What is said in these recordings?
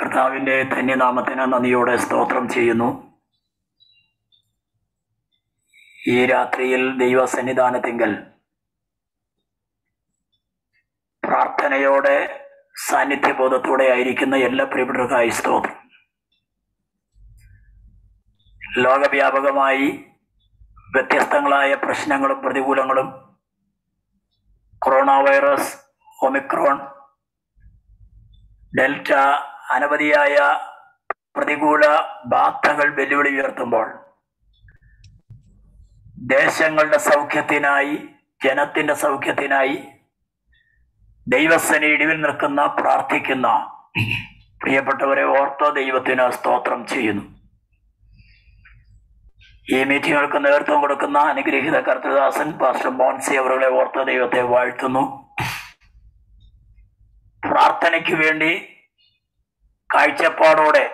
കർത്താവിന്റെ ധന്യനാമത്തിന് നന്ദിയോടെ സ്തോത്രം ചെയ്യുന്നു ഈ രാത്രിയിൽ ദൈവസന്നിധാനത്തിങ്കൽ പ്രാർത്ഥനയോടെ സാന്നിധ്യബോധത്തോടെ ആയിരിക്കുന്ന എല്ലാ പ്രിയപ്പെട്ടവർക്കായി സ്തോത്രം ലോകവ്യാപകമായി വ്യത്യസ്തങ്ങളായ പ്രശ്നങ്ങളും പ്രതികൂലങ്ങളും കൊറോണ വൈറസ് ഒമിക്രോൺ ഡെൽറ്റ അനവധിയായ പ്രതികൂല ബാധകൾ വെല്ലുവിളി ഉയർത്തുമ്പോൾ ദേശങ്ങളുടെ സൗഖ്യത്തിനായി ജനത്തിന്റെ സൗഖ്യത്തിനായി ദൈവസേന ഇടിവിൽ നിൽക്കുന്ന പ്രാർത്ഥിക്കുന്ന പ്രിയപ്പെട്ടവരെ ഓർത്തോ ദൈവത്തിന് സ്തോത്രം ചെയ്യുന്നു ഈ മീറ്റിങ്ങുകൾക്ക് നേതൃത്വം കൊടുക്കുന്ന അനുഗ്രഹീത കർത്തദാസൻ പാസ്റ്റർ മോൻസി അവരുടെ ഓർത്ത ദൈവത്തെ വാഴ്ത്തുന്നു പ്രാർത്ഥനയ്ക്ക് വേണ്ടി കാഴ്ചപ്പാടോടെ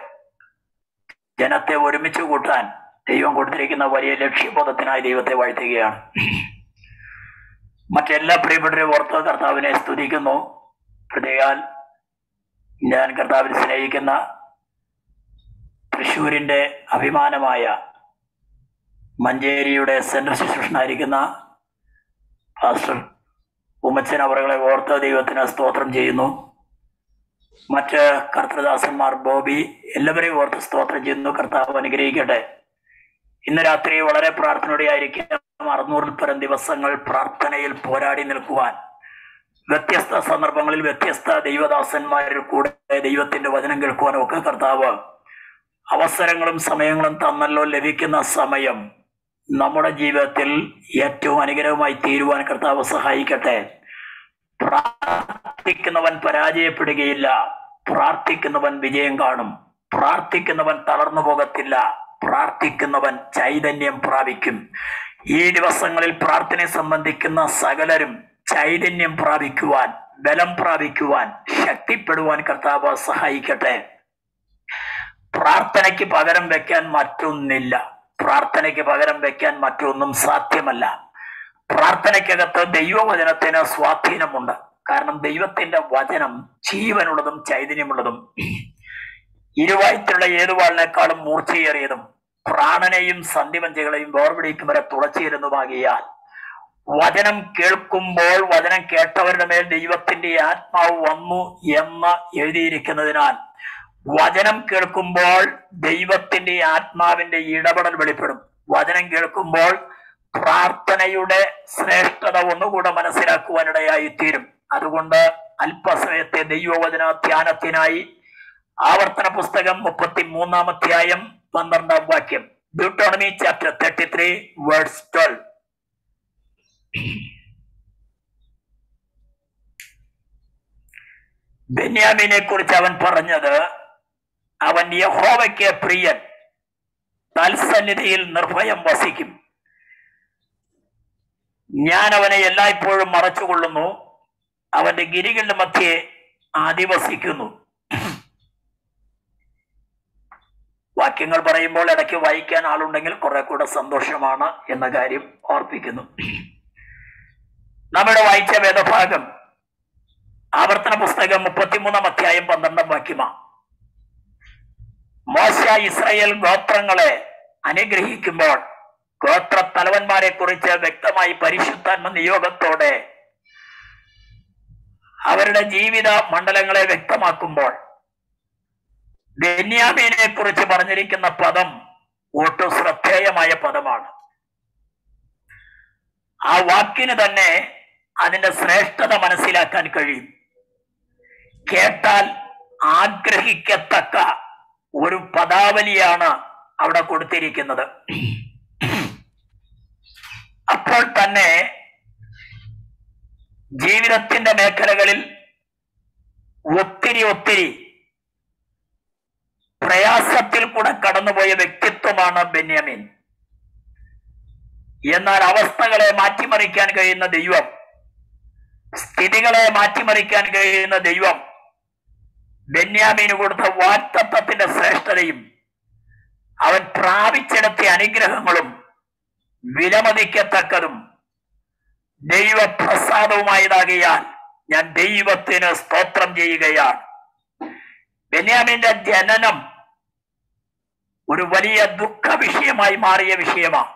ജനത്തെ ഒരുമിച്ച് കൂട്ടാൻ ദൈവം കൊടുത്തിരിക്കുന്ന വലിയ ലക്ഷ്യബോധത്തിനായി ദൈവത്തെ വാഴ്ത്തുകയാണ് മറ്റെല്ലാ പ്രിയപ്പെട്ടവരും ഓർത്ത് കർത്താവിനെ സ്തുതിക്കുന്നു പ്രത്യേകാൽ ഞാൻ കർത്താവിനെ സ്നേഹിക്കുന്ന തൃശ്ശൂരിന്റെ അഭിമാനമായ മഞ്ചേരിയുടെ സെൻട്രൽ ശുശ്രൂഷനായിരിക്കുന്ന പാസ്റ്റർ ഉമ്മച്ചൻ അവറുകളെ ഓർത്ത് ദൈവത്തിന് സ്തോത്രം ചെയ്യുന്നു മറ്റ് കർത്തൃദാസന്മാർ ബോബി എല്ലാവരെയും ഓർത്ത് സ്തോത്രം ചെയ്യുന്നു കർത്താവ് അനുഗ്രഹിക്കട്ടെ ഇന്ന് രാത്രി വളരെ പ്രാർത്ഥനയോടെ ആയിരിക്കും അറുന്നൂറിൽ പരം ദിവസങ്ങൾ പ്രാർത്ഥനയിൽ പോരാടി നിൽക്കുവാൻ വ്യത്യസ്ത സന്ദർഭങ്ങളിൽ വ്യത്യസ്ത ദൈവദാസന്മാരിൽ കൂടെ ദൈവത്തിന്റെ വചനം കേൾക്കുവാനും ഒക്കെ കർത്താവ് അവസരങ്ങളും സമയങ്ങളും തന്നല്ലോ ലഭിക്കുന്ന സമയം നമ്മുടെ ജീവിതത്തിൽ ഏറ്റവും അനുഗ്രഹമായി തീരുവാൻ കർത്താവ് സഹായിക്കട്ടെ പ്രാർത്ഥിക്കുന്നവൻ പരാജയപ്പെടുകയില്ല പ്രാർത്ഥിക്കുന്നവൻ വിജയം കാണും പ്രാർത്ഥിക്കുന്നവൻ തളർന്നു പോകത്തില്ല പ്രാർത്ഥിക്കുന്നവൻ ചൈതന്യം പ്രാപിക്കും ഈ ദിവസങ്ങളിൽ പ്രാർത്ഥനയെ സംബന്ധിക്കുന്ന സകലരും ചൈതന്യം പ്രാപിക്കുവാൻ ബലം പ്രാപിക്കുവാൻ ശക്തിപ്പെടുവാൻ കർത്താവ് സഹായിക്കട്ടെ പ്രാർത്ഥനയ്ക്ക് പകരം വെക്കാൻ മറ്റൊന്നില്ല പ്രാർത്ഥനയ്ക്ക് പകരം വെക്കാൻ മറ്റൊന്നും സാധ്യമല്ല പ്രാർത്ഥനയ്ക്കകത്ത് ദൈവവചനത്തിന് സ്വാധീനമുണ്ട് കാരണം ദൈവത്തിന്റെ വചനം ജീവനുള്ളതും ചൈതന്യമുള്ളതും ഇരുവായത്തിലുള്ള ഏതു വാളിനേക്കാളും മൂർച്ചയേറിയതും പ്രാണനെയും സന്ധിവഞ്ചകളെയും വേർപിടിക്കും വരെ തുളച്ചിരുന്നതുമാകിയാൽ വചനം കേൾക്കുമ്പോൾ വചനം കേട്ടവരുടെ മേൽ ദൈവത്തിന്റെ ആത്മാവ് വന്നു എന്ന് എഴുതിയിരിക്കുന്നതിനാൽ വചനം കേൾക്കുമ്പോൾ ദൈവത്തിന്റെ ആത്മാവിന്റെ ഇടപെടൽ വെളിപ്പെടും വചനം കേൾക്കുമ്പോൾ പ്രാർത്ഥനയുടെ ശ്രേഷ്ഠത ഒന്നുകൂടെ മനസ്സിലാക്കുവാനിടയായി തീരും അതുകൊണ്ട് അല്പസമയത്തെ ദൈവവചന ധ്യാനത്തിനായി ആവർത്തന പുസ്തകം മുപ്പത്തി മൂന്നാം അധ്യായം പന്ത്രണ്ടാം വാക്യം Deuteronomy chapter thirty three words twelve ബെന്യാമിനെ കുറിച്ച് അവൻ പറഞ്ഞത് അവൻ യഹോവയ്ക്ക് പ്രിയൻ തൽസന്നിധിയിൽ നിർഭയം വസിക്കും ഞാൻ അവനെ എല്ലായ്പ്പോഴും മറച്ചുകൊള്ളുന്നു അവന്റെ ഗിരികളുടെ മധ്യേ അധിവസിക്കുന്നു വാക്യങ്ങൾ പറയുമ്പോൾ ഇടയ്ക്ക് വായിക്കാൻ ആളുണ്ടെങ്കിൽ കുറെ കൂടെ സന്തോഷമാണ് എന്ന കാര്യം ഓർപ്പിക്കുന്നു നമ്മുടെ വായിച്ച വേദഭാഗം ആവർത്തന പുസ്തകം മുപ്പത്തിമൂന്നാം അധ്യായം പന്ത്രണ്ടാം വാക്യമാണ് മോശ ഇസ്രായേൽ ഗോത്രങ്ങളെ അനുഗ്രഹിക്കുമ്പോൾ ഗോത്ര തലവന്മാരെ കുറിച്ച് വ്യക്തമായി പരിശുദ്ധാത്മ നിയോഗത്തോടെ അവരുടെ ജീവിത മണ്ഡലങ്ങളെ വ്യക്തമാക്കുമ്പോൾ ബെന്യാമീനെ കുറിച്ച് പറഞ്ഞിരിക്കുന്ന പദം ഒട്ടും ശ്രദ്ധേയമായ പദമാണ് ആ വാക്കിന് തന്നെ അതിന്റെ ശ്രേഷ്ഠത മനസ്സിലാക്കാൻ കഴിയും കേട്ടാൽ ആഗ്രഹിക്കത്തക്ക ഒരു പദാവലിയാണ് അവിടെ കൊടുത്തിരിക്കുന്നത് അപ്പോൾ തന്നെ ജീവിതത്തിന്റെ മേഖലകളിൽ ഒത്തിരി ഒത്തിരി പ്രയാസത്തിൽ കൂടെ കടന്നുപോയ വ്യക്തിത്വമാണ് ബെന്യാമിൻ എന്നാൽ അവസ്ഥകളെ മാറ്റിമറിക്കാൻ കഴിയുന്ന ദൈവം സ്ഥിതികളെ മാറ്റിമറിക്കാൻ കഴിയുന്ന ദൈവം ബെന്യാമീന് കൊടുത്ത വാക്തത്വത്തിന്റെ ശ്രേഷ്ഠതയും അവൻ പ്രാപിച്ചെടുത്ത അനുഗ്രഹങ്ങളും വിലമതിക്കത്തക്കതും ദൈവപ്രസാദവുമായതാകിയാൽ ഞാൻ ദൈവത്തിന് സ്തോത്രം ചെയ്യുകയാണ് ബെന്യാമിന്റെ ജനനം ഒരു വലിയ ദുഃഖ വിഷയമായി മാറിയ വിഷയമാണ്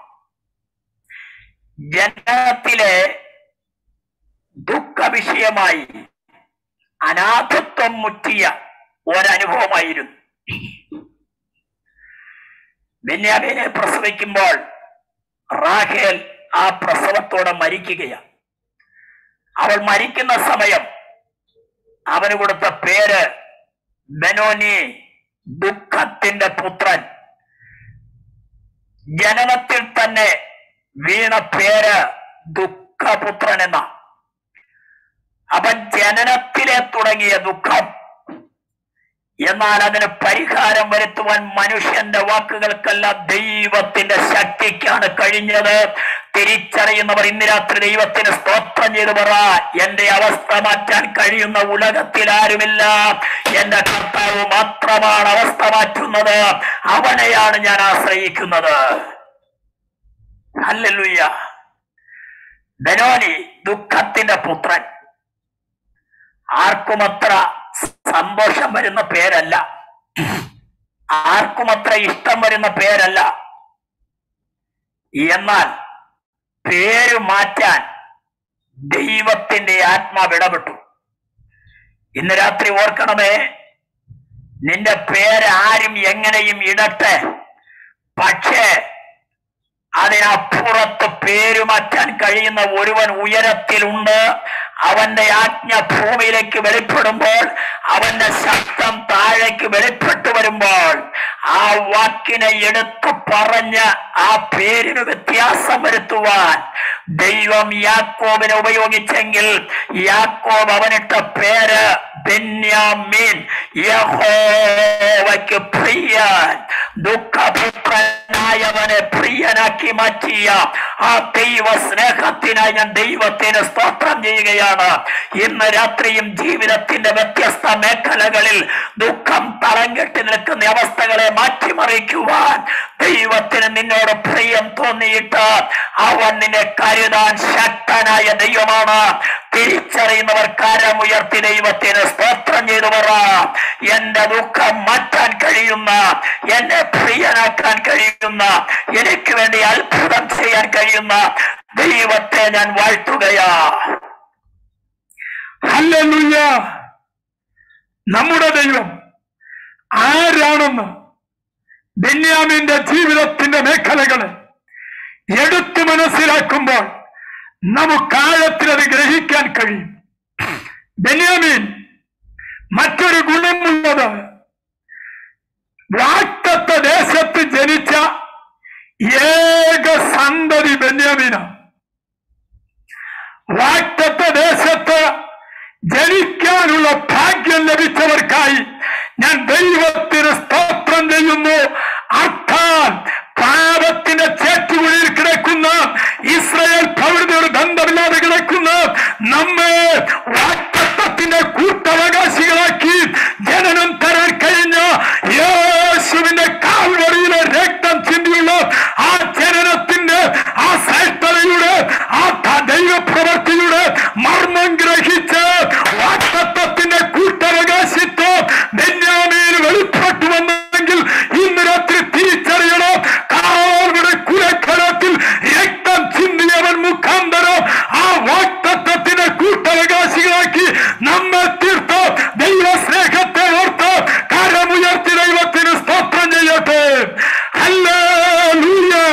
ജനനത്തിലെ ദുഃഖ വിഷയമായി അനാഥത്വം മുറ്റിയ ഒരനുഭവമായിരുന്നു ബെന്യാമിനെ പ്രസവിക്കുമ്പോൾ റാഖേൽ ആ പ്രസവത്തോടെ മരിക്കുകയാണ് അവൾ മരിക്കുന്ന സമയം അവന് കൊടുത്ത പേര് ബെനോനി ദുഃഖത്തിന്റെ പുത്രൻ ജനനത്തിൽ തന്നെ വീണ പേര് ദുഃഖപുത്രൻ എന്ന അപ്പൊ ജനനത്തിലെ തുടങ്ങിയ ദുഃഖം എന്നാൽ അതിന് പരിഹാരം വരുത്തുവാൻ മനുഷ്യന്റെ വാക്കുകൾക്കല്ല ദൈവത്തിന്റെ ശക്തിക്കാണ് കഴിഞ്ഞത് തിരിച്ചറിയുന്നവർ ഇന്ന് രാത്രി ദൈവത്തിന് സ്തോത്രം ചെയ്തു പറ എന്റെ അവസ്ഥ മാറ്റാൻ കഴിയുന്ന ഉലകത്തിൽ ആരുമില്ല എന്റെ കർത്താവ് മാത്രമാണ് അവസ്ഥ മാറ്റുന്നത് അവനെയാണ് ഞാൻ ആശ്രയിക്കുന്നത് ഹല്ലേലൂയ ബെനോനി ദുഃഖത്തിന്റെ പുത്രൻ ആർക്കുമത്ര സന്തോഷം വരുന്ന പേരല്ല ആർക്കുമത്ര ഇഷ്ടം വരുന്ന പേരല്ല എന്നാൽ പേര് മാറ്റാൻ ദൈവത്തിന്റെ ആത്മാവ് ഇടപെട്ടു ഇന്ന് രാത്രി ഓർക്കണമേ നിന്റെ പേര് ആരും എങ്ങനെയും ഇടട്ടെ പക്ഷേ അതിനപ്പുറത്ത് പേര് മാറ്റാൻ കഴിയുന്ന ഒരുവൻ ഉയരത്തിലുണ്ട് അവന്റെ ആജ്ഞ ഭൂമിയിലേക്ക് വെളിപ്പെടുമ്പോൾ അവന്റെ ശബ്ദം താഴേക്ക് വെളിപ്പെട്ടു വരുമ്പോൾ ആ വാക്കിനെ എടുത്തു പറഞ്ഞ് ആ പേരിന് വ്യത്യാസം വരുത്തുവാൻ ദൈവം യാക്കോബിനെ ഉപയോഗിച്ചെങ്കിൽ യാക്കോബ് അവനിട്ട പേര് ബെന്യാമീൻ യഹോവയ്ക്ക് പ്രിയൻ ദുഃഖപുത്രനായവനെ പ്രിയനാക്കി മാറ്റിയ ആ ദൈവ സ്നേഹത്തിനായി ഞാൻ ദൈവത്തിന് സ്തോത്രം ചെയ്യുകയാണ് ഇന്ന് രാത്രിയും ജീവിതത്തിന്റെ വ്യത്യസ്ത മേഖലകളിൽ ദുഃഖം തളം കെട്ടി നിൽക്കുന്ന അവസ്ഥകളെ മാറ്റിമറിക്കുവാൻ ദൈവത്തിന് നിന്നോട് പ്രിയം തോന്നിയിട്ട് അവൻ നിന്നെ കരുതാൻ ശക്തനായ ദൈവമാണ് തിരിച്ചറിയുന്നവർ കരമുയർത്തി ദൈവത്തിന് സ്തോത്രം ചെയ്തു പറ എന്റെ ദുഃഖം മാറ്റാൻ കഴിയുന്ന എന്നെ പ്രിയനാക്കാൻ കഴിയുന്ന എനിക്ക് വേണ്ടി അത്ഭുതം ചെയ്യാൻ കഴിയുന്ന ദൈവത്തെ ഞാൻ വാഴ്ത്തുകയാ ഹല്ലേലൂയ നമ്മുടെ ദൈവം ആരാണെന്ന് ബെന്യാമിന്റെ ജീവിതത്തിന്റെ മേഖലകളെ എടുത്തു മനസ്സിലാക്കുമ്പോൾ നമുക്ക് ആഴത്തിൽ അത് ഗ്രഹിക്കാൻ കഴിയും ബെന്യാമീൻ മറ്റൊരു ഗുണമുള്ളത് വാക്തത്വ ദേശത്ത് ജനിച്ച ഏക സന്തതി ബെന്യാമീനാണ് വാക്തത്വ ദേശത്ത് ജനിക്കാനുള്ള ഭാഗ്യം ലഭിച്ചവർക്കായി ഞാൻ ദൈവത്തിന് സ്തോത്രം ചെയ്യുന്നു അർത്ഥാൽ പാപത്തിന്റെ ചേറ്റുകുഴിയിൽ കിടക്കുന്ന ഇസ്രായേൽ പ്രവൃത്തിയോട് ബന്ധമില്ലാതെ കിടക്കുന്ന നമ്മെ വാക്തത്വത്തിന്റെ കൂട്ടവകാശികളാക്കി ജനനം തരാൻ കഴിഞ്ഞ യേശുവിന്റെ കാൽവറിയിലെ രക്തം ചിന്തിയുള്ള ആ ജനനത്തിന്റെ ആ ശ്രേഷ്ഠതയുടെ ആ ത- ദൈവപ്രവർത്തിയുടെ മർമ്മം ഗ്രഹിച്ച് വാക്തത്വത്തിന്റെ കൂട്ടവകാശിത്വം ബെന്യാമീന് വെളിപ്പെട്ടു വന്നെങ്കിൽ ഇന്ന് രാത്രി തിരിച്ചറിയണം കാവയുടെ കുലക്കലത്തിൽ രക്തം ചിന്തിയവൻ മുഖാന്തരം ആ വാക്തത്വത്തിന്റെ കൂട്ടവകാശികളാക്കി നമ്മെ തീർത്ത് ദൈവ സ്നേഹത്തെ ഓർത്ത് കരമുയർത്തി ദൈവത്തിന് സ്തോത്രം ചെയ്യട്ടെ ഹല്ലേലൂയ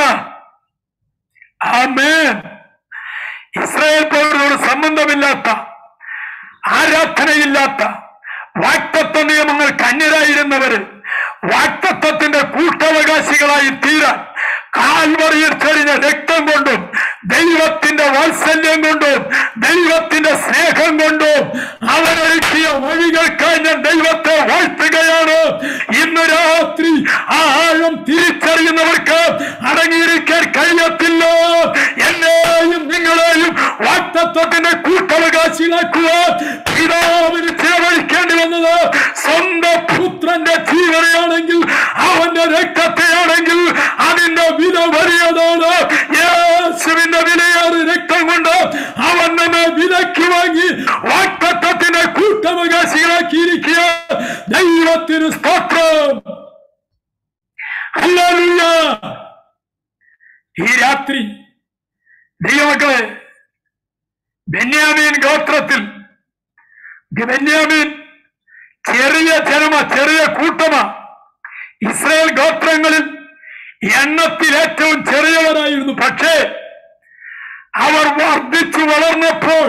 ആമേൻ ഇസ്രായേൽ പൗരനോട് സംബന്ധമില്ലാത്ത ആരാധനയില്ലാത്ത വാക്തത്വ നിയമങ്ങൾ കന്യരായിരുന്നവര് വാക്തത്വത്തിന്റെ കൂട്ടവകാശികളായി തീരാൻ കാൽവറിയിൽ ചൊരിഞ്ഞ രക്തം കൊണ്ടും ദൈവത്തിന്റെ വാത്സല്യം കൊണ്ടും ദൈവത്തിന്റെ സ്നേഹം കൊണ്ടും അവരൊരുക്കിയ വഴികൾക്കായി ഞാൻ ദൈവത്തെ വാഴ്ത്തുകയാണ് ഇന്ന് രാത്രി ആ ആഴം തിരിച്ചറിയുന്നവർക്ക് അടങ്ങിയിരിക്കാൻ കഴിയത്തില്ല എന്നെയും നിങ്ങളെയും വാക്തത്വത്തിന്റെ കൂട്ടവകാശികളാക്കുവാൻ പിതാവിന് ചെലവഴിക്കേണ്ടി വന്നത് സ്വന്തം പുത്രന്റെ ജീവനെയാണെങ്കിൽ അവന്റെ രക്തത്തെയാണെങ്കിൽ അതിന്റെ വില വലിയതാണ് യേശുവിന്റെ വിലയേറെ രക്തം കൊണ്ട് അവൻ നമ്മെ വിലക്ക് വാങ്ങി വാക്തത്വത്തിന്റെ കൂട്ടവകാശികളാക്കിയിരിക്കുക ദൈവത്തിന് ഈ രാത്രി ദൈവമക്കളെ ബെന്യാമീൻ ഗോത്രത്തിൽ ബെന്യാമീൻ ചെറിയ ജനമ ചെറിയ കൂട്ടമ ഇസ്രായേൽ ഗോത്രങ്ങളിൽ എണ്ണത്തിൽ ഏറ്റവും ചെറിയവരായിരുന്നു പക്ഷേ അവർ വർദ്ധിച്ചു വളർന്നപ്പോൾ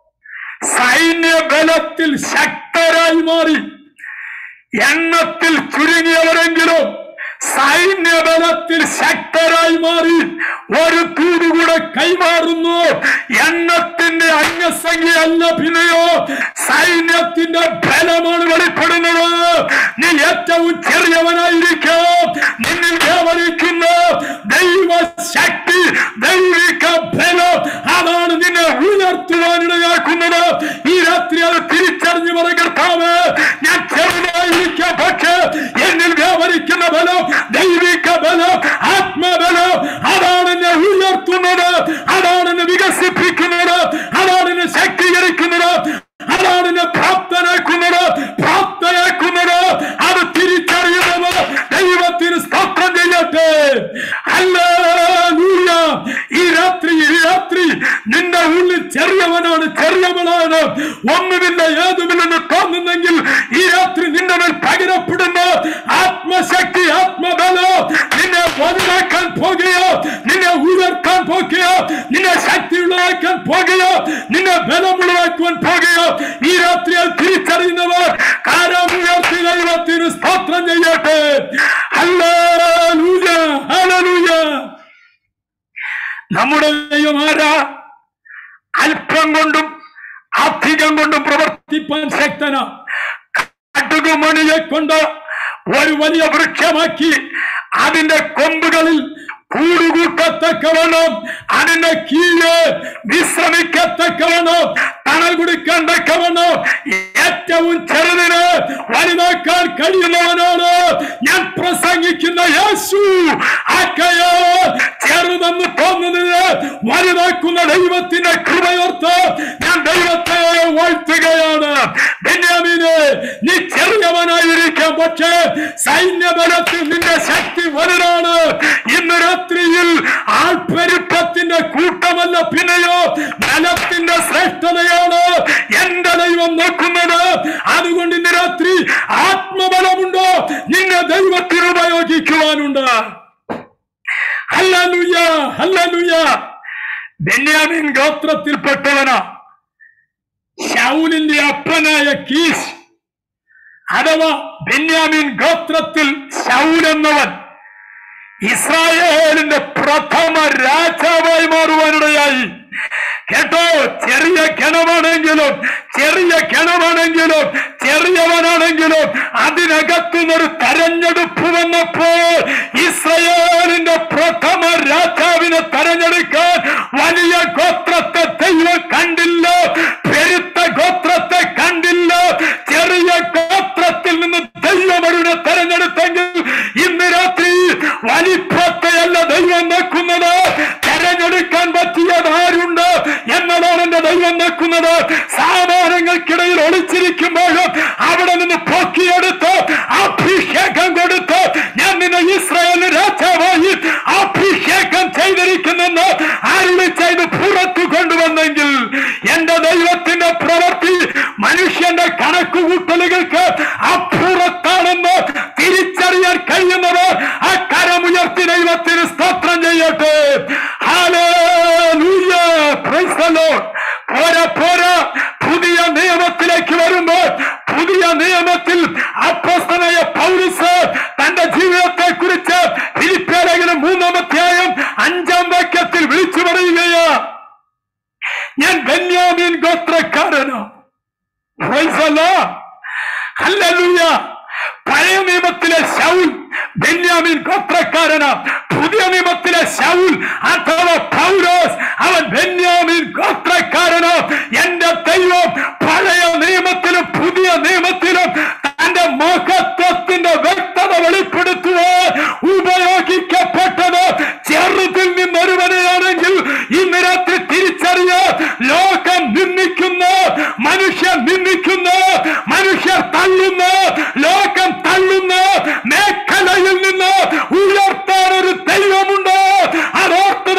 സൈന്യ ബലത്തിൽ ശക്തരായി മാറി എണ്ണത്തിൽ ചുരുങ്ങിയവരെങ്കിലും സൈന്യബലത്തിൽ ശക്തരായി മാറി ഒരു കൂടെ കൈമാറുന്നു എണ്ണത്തിന്റെ അംഗസംഖ്യയല്ല പിന്നെയോ സൈന്യത്തിന്റെ ബലമാണ് വെളിപ്പെടുന്നത് നീ ഏറ്റവും ചെറിയവനായിരിക്കും നിന്നിൽ വ്യാപരിക്കുന്ന ദൈവ ശക്തി ദൈവിക ബലം അതാണ് നിന്നെ ഉയർത്തുവാനിടയാക്കുന്നത് ഈ രാത്രി അത് തിരിച്ചറിഞ്ഞു പറ കർത്താവ് ഞാൻ ചെറുതായിരിക്കാം പക്ഷേ എന്നിൽ വ്യാപരിക്കുന്ന ബലം ദൈവിക ബലം ആത്മബലം അതാണ് എന്നെ ഉയർത്തുന്നത് അതാണ് എന്നെ വികസിപ്പിക്കുന്നത് അതാണ് എന്നെ ശക്തീകരിക്കുന്നത് അതാണ് എന്നെ പ്രാപ്തനാക്കുന്നത് പ്രാപ്തനാക്കുന്നത് അത് തിരിച്ചറിയുന്നത് ദൈവത്തിന് സ്തോത്രം ചെയ്യട്ടെ ഹല്ലേലൂയ ഈ രാത്രി ഈ രാത്രി നിന്റെ ഉള്ളിൽ ചെറിയവനാണ് ചെറിയവളാണ് ഒന്നുമില്ല ഏതുമില്ലെന്ന് തോന്നുന്നെങ്കിൽ ഈ രാത്രി നിന്റെ മേൽ പകരപ്പെടുന്ന ആത്മശക്തി ആത്മബലം നിന്നെ വലുതാക്കാൻ പോകുകയോ നിന്നെ ഉയർത്താൻ പോകുകയോ നിന്നെ ശക്തിയുള്ളതാക്കാൻ പോകുകയോ നിന്നെ ബലമുള്ളതാക്കുവാൻ പോകുകയോ ഈ രാത്രി അത് തിരിച്ചറിയുന്നവർ കാരം ഉയർത്തി ദൈവത്തിന് സ്തോത്രം ചെയ്യട്ടെ ഹല്ലേലൂയ ഹല്ലേലൂയ നമ്മുടെ ദൈവം ആരാ അല്പം കൊണ്ടും അധികം കൊണ്ടും പ്രവർത്തിപ്പാൻ ശക്തന കടുകുമണിയെ കൊണ്ട് ഒരു വലിയ വൃക്ഷമാക്കി അതിന്റെ കൊമ്പുകളിൽ കൂടുകൂട്ടത്തക്കവണ്ണം അതിന്റെ കീഴ് വിശ്രമിക്കത്തക്കവണ്ണം തണൽ കുടിക്കാൻ തക്കവണ്ണം ഏറ്റവും ചെറുതിന് വലുതാക്കാൻ കഴിയുന്നവനാണ് ഞാൻ പ്രസംഗിക്കുന്ന യേശു ആക്കയോ ചെറുതെന്ന് തോന്നുന്നത് വലുതാക്കുന്ന ദൈവത്തിന്റെ കൃപയോർത്ത് ഞാൻ ദൈവത്തെ വാഴ്ത്തുകയാണ് ബെന്യാമീനെ നീ ചെറിയവനായിരിക്കാം പക്ഷേ സൈന്യബലത്തിൽ നിന്റെ ശക്തി വലുതാണ് ഇന്ന് രാത്രിയിൽ ആൾപ്പെരുപ്പത്തിന്റെ കൂട്ടമല്ല പിന്നെയോ ബലത്തിന്റെ ശ്രേഷ്ഠതയാണ് എന്റെ ദൈവം നോക്കുന്നത് അതുകൊണ്ട് ഇന്ന് രാത്രി ആത്മബലമുണ്ടോ നിന്നെ ദൈവത്തിന് ഉപയോഗിക്കുവാനുണ്ട് ഹല്ലേലൂയ ഹല്ലേലൂയ ബെന്യാമിൻ ഗോത്രത്തിൽപ്പെട്ടവനാ ശൗലിന്റെ അപ്പനായ കീസ് അഥവാ ബെന്യാമിൻ ഗോത്രത്തിൽ ശൗൽ എന്നവൻ ഇസ്രായേലിന്റെ പ്രഥമ രാജാവായി മാറുവാനിടയായി കേട്ടോ ചെറിയ കിണമാണെങ്കിലും ചെറിയ കിണമാണെങ്കിലും ചെറിയവനാണെങ്കിലും അതിനകത്തുനിന്നൊരു തെരഞ്ഞെടുപ്പ് വന്നപ്പോൾ ഇസ്രയേലിന്റെ പ്രഥമ രാജാവിനെ തെരഞ്ഞെടുക്കാൻ വലിയ ഗോത്രത്തെ ദൈവം കണ്ടില്ല പെരുത്ത ഗോത്രത്തെ കണ്ടില്ല ചെറിയ ഗോത്രത്തിൽ നിന്ന് ദൈവം അവരുടെ തെരഞ്ഞെടുത്തെങ്കിൽ ഇന്ന് രാത്രി വലിപ്പത്തെയല്ല ദൈവം നോക്കുന്നത് തെരഞ്ഞെടുക്കാൻ പറ്റിയത് ആരുണ്ട് എന്നതാണ് എന്റെ ദൈവം നോക്കുന്നത് സാമാനങ്ങൾക്കിടയിൽ ഒളിച്ചിരിക്കുമ്പോഴും അവിടെ നിന്ന് പൊക്കിയെടുത്ത് അഭിഷേകം കൊടുത്ത് ഞാൻ നിന്നെ ഇസ്രായേൽ രാജാവായി അഭിഷേകം ചെയ്തിരിക്കുന്നെന്ന് അരുളി ചെയ്ത് പുറത്തു കൊണ്ടുവന്നെങ്കിൽ എന്റെ ദൈവത്തിന്റെ പ്രവൃത്തി മനുഷ്യന്റെ കണക്കുകൂട്ടലുകൾക്ക് അപ്പുറത്താണെന്ന് തിരിച്ചറിയാൻ കഴിയുന്നത് ആ കരമുയർത്തി ദൈവത്തിന് സ്തോത്രം ചെയ്യട്ടെ ഹല്ലേലൂയ. Praise the Lord. പോരാ പോരാ പുതിയ നിയമത്തിലേക്ക് വരുമ്പോൾ പുതിയ നിയമത്തിൽ അപ്പോസ്തലനായ പൗരസ് തന്റെ ജീവിതത്തെ കുറിച്ച് ഫിലിപ്പിയലേഖനം മൂന്നാമധ്യായം അഞ്ചാം വാക്യത്തിൽ വിളിച്ചു പറയുകയാ ഞാൻ ബെന്യാമീൻ ഗോത്രക്കാരനോ Praise the Lord. Hallelujah. പഴയ നിയമത്തിലെ ശൗൽ ബെന്യാമിൻ ഗോത്രക്കാരനാ പുതിയ നിയമത്തിലെ ശൗൽ അഥവാ പൗലോസ് അവൻ ബെന്യാമിൻ ഗോത്രക്കാരനോ എന്റെ ദൈവം പഴയ നിയമത്തിലും പുതിയ നിയമത്തിലും തന്റെ മഹത്വത്തിന്റെ വ്യക്തത വെളിപ്പെടുത്തുവാൻ ഉപയോഗിക്കപ്പെട്ടത് ചെറുതിൽ നിന്നൊരുവനെയാണെങ്കിൽ ഇന്ന് രാത്രി തിരിച്ചറിയ ലോകം നിന്ദിക്കുന്ന മനുഷ്യർ നിന്ദിക്കുന്ന മനുഷ്യർ തള്ളുന്ന ലോകം തള്ളുന്ന മേഖലയിൽ നിന്ന് ഉയർത്താൻ ഒരു ദൈവമുണ്ട് അതോർത്ത്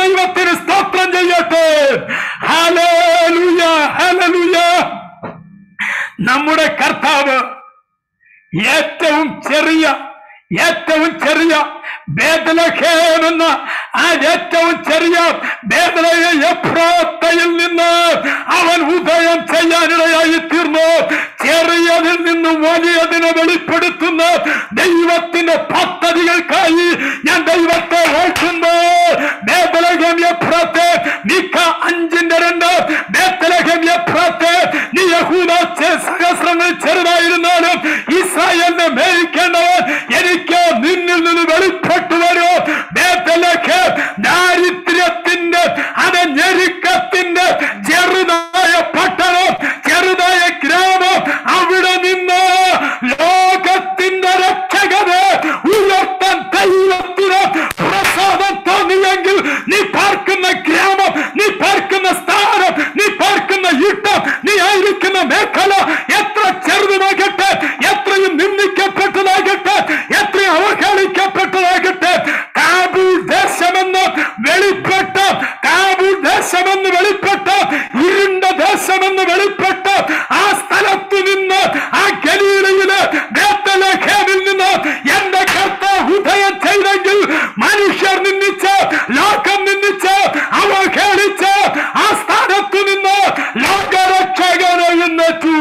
നമ്മുടെ കർത്താവ് ഏറ്റവും ചെറിയ ഏറ്റവും ചെറിയ ബേദലഹേം എന്ന ആ ഏറ്റവും ചെറിയ ബേദലഹ എഫ്രാത്തയിൽ നിന്ന് അവൻ ഉദയം ചെയ്യാനിടയായി തീർന്നു ചെറിയതിൽ നിന്നും വലിയതിനെ വെളിപ്പെടുത്തുന്ന ദൈവത്തിന്റെ പദ്ധതികൾക്കായി ഞാൻ ദൈവത്തെ ഓർക്കുന്നു ബേദലഹം എഫ്രാത്തെ മിക്ക അഞ്ചിന്റെ രണ്ട് ബേദലഹം എഫ്രാത്തെ നീ യഹൂദ ചെ- സഹസ്രങ്ങൾ ചെറുതായിരുന്നാലും ഇസ്രായേലിനെ മേയിക്കേണ്ടവൻ എനിക്ക് നിന്നിൽ നിന്ന് വെളിപ്പെട്ടു വരൂ ബേത്തലക്ക് ദാരിദ്ര്യത്തിന്റെ അത് ഞെരുക്കത്തിന്റെ ചെറുതായ പട്ടണം ചെറുതായ ഗ്രാമം അവിടെ നിന്ന് ലോകത്തിന്റെ രക്ഷകനെ ഉയർത്താൻ ദൈവത്തിന് പ്രസാദം തോന്നിയെങ്കിൽ നീ പാർക്കുന്ന ഗ്രാമം നീ പാർക്കുന്ന സ്ഥാനം നീ പാർക്കുന്ന ഇട്ടം നീ ആയിരിക്കുന്ന മേഖല എത്ര ചെറുതാകട്ടെ എത്രയും നിന്ദിക്കപ്പെട്ടതാകട്ടെ എത്രയും അവഹേളിക്കപ്പെട്ടതാകട്ടെ കാബൂൾ ദേശമെന്ന് വെളിപ്പെട്ട കാബൂൾ ദേശമെന്ന് വെളിപ്പെട്ട ഇരുണ്ട ദേശമെന്ന് വെളിപ്പെട്ട ആ സ്ഥലത്ത് നിന്ന് ആ ഗലീലയില് ബേത്തലേഖേമിൽ നിന്ന് എന്റെ കർത്താവ് ഉദയം ചെയ്തെങ്കിൽ മനുഷ്യർ നിന്നിച്ച് ലോകം നിന്നിച്ച് അവഹേളിച്ച് ആ സ്ഥാനത്ത് നിന്ന് ലോകരക്ഷകനെ എഴുന്നേറ്റു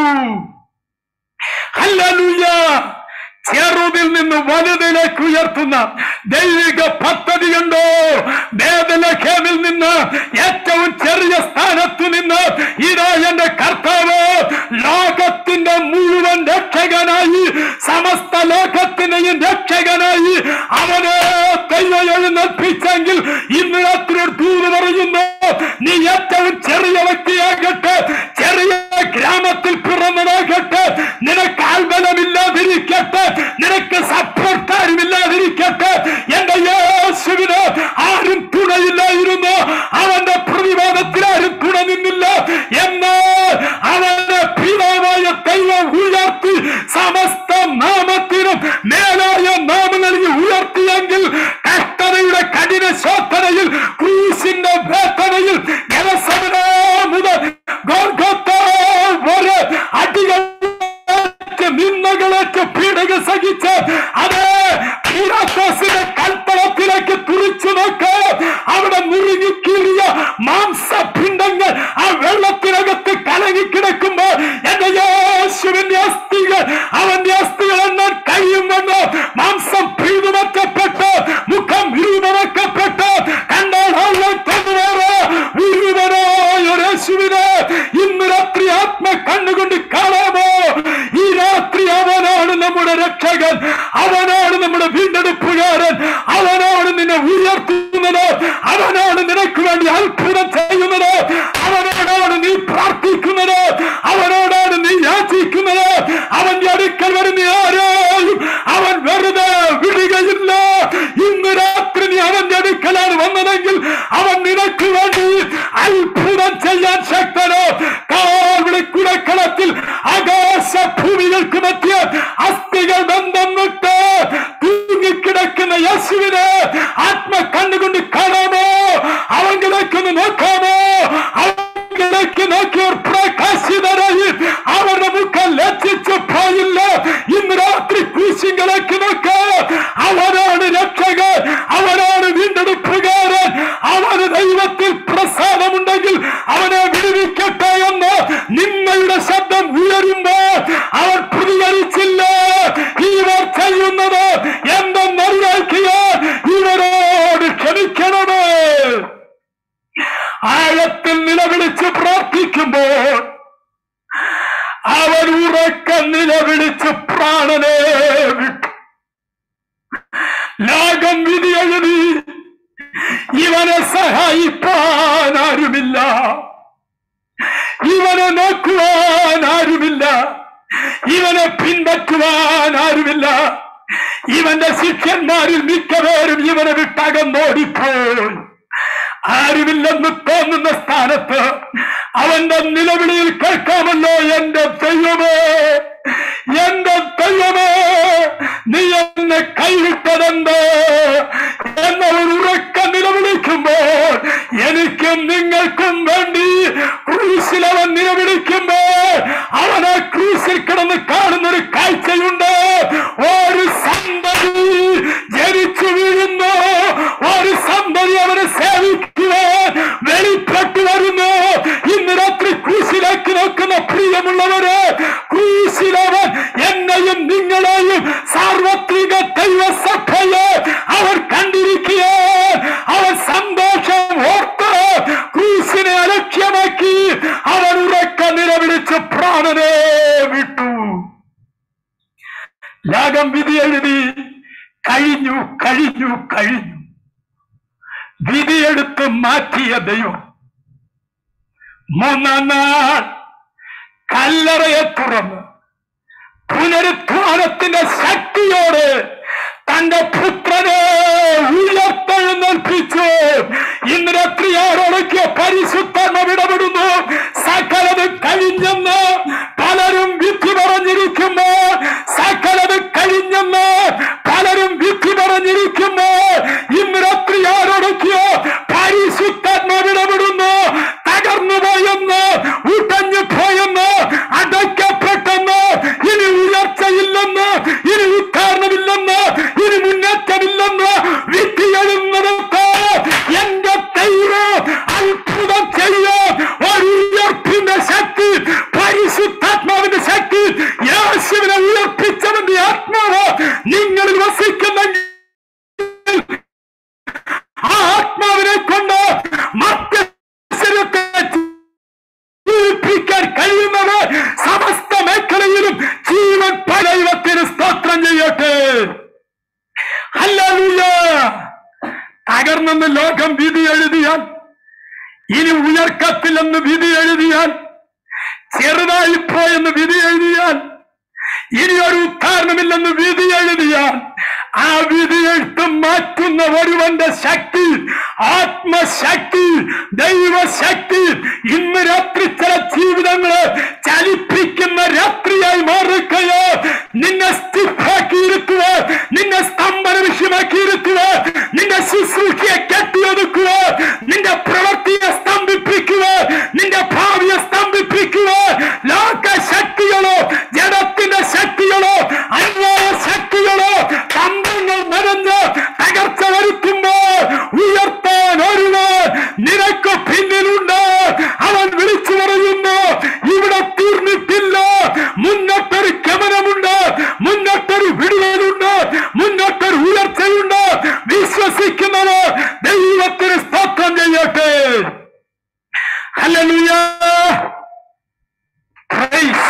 ഹല്ലേലൂയ ചെറുതിൽ നിന്ന് വലുതിലേക്ക് ഉയർത്തുന്ന ദൈവിക പദ്ധതി കണ്ടോ വേദലഖേമിൽ നിന്ന് ഏറ്റവും ചെറിയ സ്ഥാനത്ത് നിന്ന് ഇതാ എന്റെ കർത്താവ് ലോകത്തിന്റെ മുഴുവൻ രക്ഷകനായി സമസ്ത ലോകത്തിന്റെയും രക്ഷകനായി അവനെ ദൈവം എഴുന്നേൽപ്പിച്ചെങ്കിൽ ഇന്ന് രാത്രി ഒരു ദൂത് പറയുന്നു നീ ഏറ്റവും ചെറിയ വ്യക്തിയാകട്ടെ ചെറിയ ഗ്രാമത്തിൽ പിറന്നതാകട്ടെ നിനക്ക് ആൽബലമില്ലാതിരിക്കട്ടെ നിനക്ക് സപ്പോർട്ട് ആരുമില്ലാതിരിക്കട്ടെ എന്റെ യേശുവിന് ആരും തുണയില്ലായിരുന്നു അവന്റെ പ്രതിവാദത്തിൽ ആരും തുണ നിന്നില്ല എന്നാൽ അവന്റെ പിതാവായ ദൈവം ഉയർത്തി സമസ്ത നാമത്തിനും മേലായ നാമം നൽകി ഉയർത്തിയെങ്കിൽ കഷ്ടതയുടെ കഠിന ശോധനയിൽ ക്രൂശിന്റെ വേദനയിൽ ഗലസമന മുതൽ ഗോൽഗോത്ത വരെ അടികൾ നിന്നകളേറ്റ് പീഡക സഹിച്ച് അതേ പീലാത്തോസിന്റെ കൽപ്പനത്തിലേക്ക് തുറിച്ചു നോക്ക് അവിടെ മുറുകിക്കീറിയ മാംസപിണ്ഡങ്ങൾ ആ വെള്ളത്തിനകത്ത് കലങ്ങി കിടക്കുമ്പോൾ എന്റെ യേശുവിന്റെ അസ്ഥികൾ അവന്റെ അസ്ഥികൾ എന്നാൽ കഴിയുമെന്ന് മാംസം പിഴുതുമറ്റപ്പെട്ട് മുഖം വിരൂപമാക്കപ്പെട്ട് കണ്ടാൽ ആളുകൾ തന്നുവേറെ വിരൂപനായ ഒരു യേശുവിനെ ഇന്ന് രാത്രി ആത്മ കണ്ണുകൊണ്ട് കാണാമോ ഈ രാത്രി അവനാണ് നമ്മുടെ രക്ഷകൻ അവനാണ് നമ്മുടെ വീണ്ടെടുപ്പുകാരൻ അവനാണ് നിന്നെ ഉയർത്തുന്നത് അവനാണ് നിനക്ക് വേണ്ടി അത്ഭുതം ചെയ്യുന്നത് അവനോടാണ് നീ പ്രാർത്ഥിക്കുന്നത് അവനോടാണ് നീ യാചിക്കുന്നത് അവന്റെ അടുക്കൽ വരുന്ന ആരെയും അവൻ വെറുതെ വിടുകയില്ല ഇന്ന് രാത്രി നീ അവന്റെ അടുക്കലാണ് വന്നതെങ്കിൽ അവൻ നിനക്ക് വേണ്ടി അത്ഭുതം ചെയ്യാൻ ശക്തനോ കാവിടെ കുടക്കളത്തിൽ ആകാശ ഭൂമികൾക്ക് മധ്യ അസ്ഥികൾ ബന്ധം വിട്ട് തൂങ്ങിക്കിടക്കുന്ന യേശുവിനെ ആത്മ കണ്ണുകൊണ്ട് കാണാമോ അവങ്കിലേക്കൊന്ന് നോക്കാമോ അവങ്കിലേക്ക് നോക്കിയവർ പ്രകാശിതരായി അവരുടെ മുഖം ലജ്ജിച്ചു പോയില്ല ഇന്ന് രാത്രി ക്രൂശിങ്കിലേക്ക് നോക്ക അവനാണ് രക്ഷകൻ അവനാണ് വീണ്ടെടുപ്പുകാരൻ അവന് ദൈവത്തിൽ പ്രസാദമുണ്ടെങ്കിൽ അവനെ വിടുവിക്കട്ടെ എന്ന് നിന്നയുടെ ശബ്ദം ഉയരുമ്പോ അവൻ പ്രതികരിച്ചില്ല ഇവർ ചെയ്യുന്നത് എന്തെന്നറിയാക്കിയാൽ ഇവരോട് ക്ഷമിക്കണമേ ആഴത്തിൽ നിലവിളിച്ച് പ്രാർത്ഥിക്കുമ്പോൾ അവൻ ഉറക്ക നിലവിളിച്ച് പ്രാണനെ വിട്ടു ലോകം വിധി എഴുതി ഇവനെ സഹായിപ്പാൻ ആരുമില്ല ഇവനെ നോക്കുവാൻ ആരുമില്ല ഇവനെ പിൻപറ്റുവാൻ ആരുമില്ല ഇവന്റെ ശിഷ്യന്മാരിൽ മിക്കപേരും ഇവനെ വിട്ടകന്നോടിപ്പോയി ആരുമില്ലെന്ന് തോന്നുന്ന സ്ഥാനത്ത് അവന്റെ നിലവിളിയിൽ കേൾക്കാമല്ലോ എന്റെ ദൈവമേ എന്റെ ദൈവമേ നീ എന്നെ കൈവിട്ടതെന്ത് എന്നവർ ഉറക്ക നിലവിളിക്കുമ്പോൾ എനിക്കും നിങ്ങൾക്കും വേണ്ടി ക്രൂശിൽ അവൻ നിലവിളിക്കുമ്പോൾ അവൻ ആ ക്രൂശിൽ ഉയർത്തിയ ദൈവം മൂന്നാം നാൾ കല്ലറയെ തുറന്ന് പുനരുത്ഥാനത്തിന്റെ ശക്തിയോട് തന്റെ പുത്രനെ ഉയർത്തെഴുന്നേൽപ്പിച്ചു ഇന്ന് രാത്രി ആരോടൊക്കെ പരിശുദ്ധമ ഇടപെടുന്നു സകലത് കഴിഞ്ഞെന്ന് പലരും വിധി പറഞ്ഞിരിക്കുന്നു സകലത് കഴിഞ്ഞെന്ന് പലരും വിധി പറഞ്ഞിരിക്കുന്നു ഇന്ന് രാത്രി ആരോടൊക്കെയോ പരിശുദ്ധാത്മാവ് ഇടപെടുന്നു തകർന്നു പോയെന്ന് ഉടഞ്ഞു പോയെന്ന് അടയ്ക്കപ്പെട്ടെന്ന് ഇനി ഉയർച്ചയില്ലെന്ന് ഇനി ഉദ്ധാരണമില്ലെന്ന് ഇനി മുന്നേറ്റമില്ലെന്ന് വിധി എഴുന്നതൊക്കെ എന്റെ ദൈവം അത്ഭുതം ചെയ്യും ഒരു ഉയർപ്പിന്റെ ശക്തി പരിശുദ്ധാത്മാവിന്റെ ശക്തി യേശുവിനെ ഉയർപ്പിച്ചവന്റെ ആത്മാവ് നിങ്ങളിൽ വസിക്കുന്നെങ്കിൽ ആ ആത്മാവിനെ കൊണ്ട് മധ്യസ്ഥരത്തെ ജീവിപ്പിക്കാൻ കഴിയുന്നത് സമസ്ത മേഖലയിലും ജീവൻ പലൈവത്തിന് സ്തോത്രം ചെയ്യട്ടെ ഹല്ലേലൂയ തകർന്നെന്ന് ലോകം വിധി എഴുതിയാൽ ഇനി ഉയർക്കത്തില്ലെന്ന് വിധി എഴുതിയാൽ ചെറുതായി പോയെന്ന് വിധി എഴുതിയാൽ ഇനി ഒരു ഉദ്ധാരണമില്ലെന്ന് വിധി എഴുതിയാൽ ആ വിധി എഴുത്ത് മാറ്റുന്ന ഒരുവന്റെ ശക്തി ആത്മശക്തി ദൈവശക്തി ഇന്ന് രാത്രി ചില ജീവിതങ്ങള് ചലിപ്പിക്കുന്ന രാത്രിയായി മാറുകയോ നിന്നെ സ്റ്റിഫാക്കിയിരുത്തുക നിന്നെ സ്തംഭന വിഷയമാക്കിയിരുത്തുക നിന്റെ ശുശ്രൂഷയെ കെട്ടിയൊതുക്കുക നിന്റെ പ്രവൃത്തിയെ സ്തംഭിപ്പിക്കുക നിന്റെ ഭാവിയെ സ്തംഭിപ്പിക്കുക ലോക ശക്തികളോ ജഡത്തിന്റെ ശക്തികളോ അന്യായ ശക്തികളോ തന്ത്രങ്ങൾ നിറഞ്ഞ് തകർച്ച വരുത്തുമ്പോ ഉയർത്താൻ ഒരുവൻ നിനക്ക് പിന്നിലുണ്ട് അവൻ വിളിച്ചു പറയുന്നു ഇവിടെ തീർന്നിട്ടില്ല മുന്നോട്ടൊരു ഗമനമുണ്ട് മുന്നോട്ടൊരു വിടുതലുണ്ട് മുന്നോട്ടൊരു ഉയർച്ചയുണ്ട് വിശ്വസിക്കുന്നത് ദൈവത്തിന് സ്തോത്രം ചെയ്യട്ടെ ഹല്ലേലൂയ പ്രൈസ്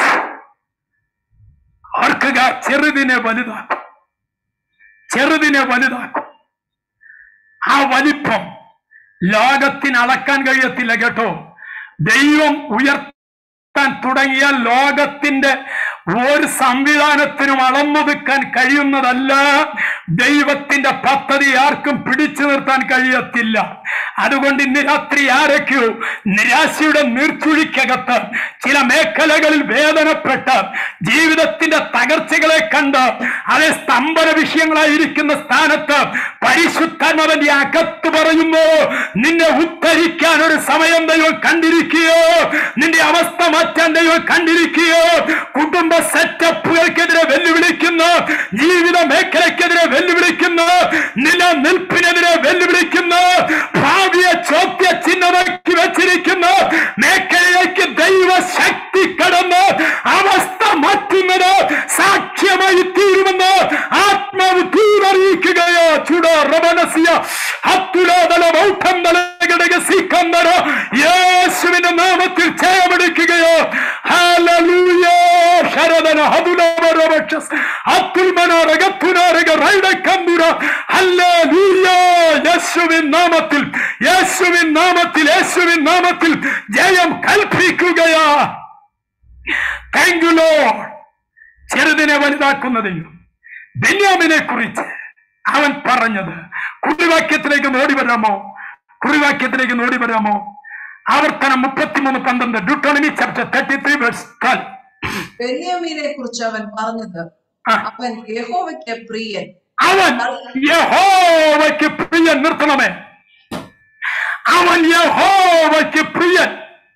ഓർക്കുക ചെറുതിനെ വലുതാക്കും ചെറുതിനെ വലുതാക്കും ആ വലിപ്പം ലോകത്തിന് അളക്കാൻ കഴിയത്തില്ല കേട്ടോ ദൈവം ഉയർത്താൻ തുടങ്ങിയാൽ ലോകത്തിന്റെ ഒരു സംവിധാനത്തിനും അളന്നൊതുക്കാൻ കഴിയുന്നതല്ല ദൈവത്തിന്റെ പദ്ധതി ആർക്കും പിടിച്ചു നിർത്താൻ കഴിയത്തില്ല അതുകൊണ്ട് ഇന്ന് രാത്രി ആരൊക്കെയോ നിരാശയുടെ നീർച്ചുഴിക്കകത്ത് ചില മേഖലകളിൽ വേദനപ്പെട്ട് ജീവിതത്തിന്റെ തകർച്ചകളെ കണ്ട് അത് സ്തംഭന വിഷയങ്ങളായിരിക്കുന്ന സ്ഥാനത്ത് പരിശുദ്ധനവന്റെ അകത്ത് പറയുമ്പോ നിന്നെ ഉദ്ധരിക്കാൻ ഒരു സമയം ദൈവം കണ്ടിരിക്കുകയോ നിന്റെ അവസ്ഥ മാറ്റാൻ ദൈവം കണ്ടിരിക്കുകയോ കുടുംബ സെറ്റപ്പുകൾക്കെതിരെ വെല്ലുവിളിക്കുന്നു ജീവിത മേഖലയ്ക്കെതിരെ വെല്ലുവിളിക്കുന്നു നിലനിൽപ്പിനെതിരെ വെല്ലുവിളിക്കുന്നു ഭാവിയെ ചോദ്യ ചിഹ്നമാക്കി വെച്ചിരിക്കുന്നു മേഖലയിലേക്ക് ദൈവശക്തി കടന്ന് അവസ്ഥ മാറ്റുന്നത് സാക്ഷ്യമായി തീരുമെന്ന് ആത്മാവ് തീരറിയിക്കുകയോ ചുട റബനസിയ അത്തുലാതല ബൗദ്ധം തലകടക സീക്കന്തര യേശുവിന്റെ നാമത്തിൽ ജയമെടുക്കുകയോ ഹല്ലേലൂയ ശരദന ഹതുലവരവക്ഷസ് അത്തുൽമനാരകത്തുനാരക റൈഡക്കമ്പുര ഹല്ലേലൂയ യേശുവിൻ നാമത്തിൽ യേശുവിൻ നാമത്തിൽ യേശുവിൻ നാമത്തിൽ ജയം കൽപ്പിക്കുകയാ താങ്ക് യു ലോഡ് ചെറുതിനെ വലുതാക്കുന്നതിൽ ബെന്യാമിനെ കുറിച്ച് അവൻ പറഞ്ഞത് കുറിവാക്യത്തിലേക്ക് നോടി വരാമോ കുറിവാക്യത്തിലേക്ക് നോടി വരാമോ ആവർത്തനം മുപ്പത്തിമൂന്ന് പന്ത്രണ്ട് Deuteronomy chapter thirty three verse twelve ബെന്യാമീനെ കുറിച്ച് അവൻ പറഞ്ഞത് ആ. അവൻ യഹോവയ്ക്ക് പ്രിയൻ അവൻ യഹോവയ്ക്ക് പ്രിയൻ നിർത്തണമേ അവൻ യഹോവയ്ക്ക് പ്രിയൻ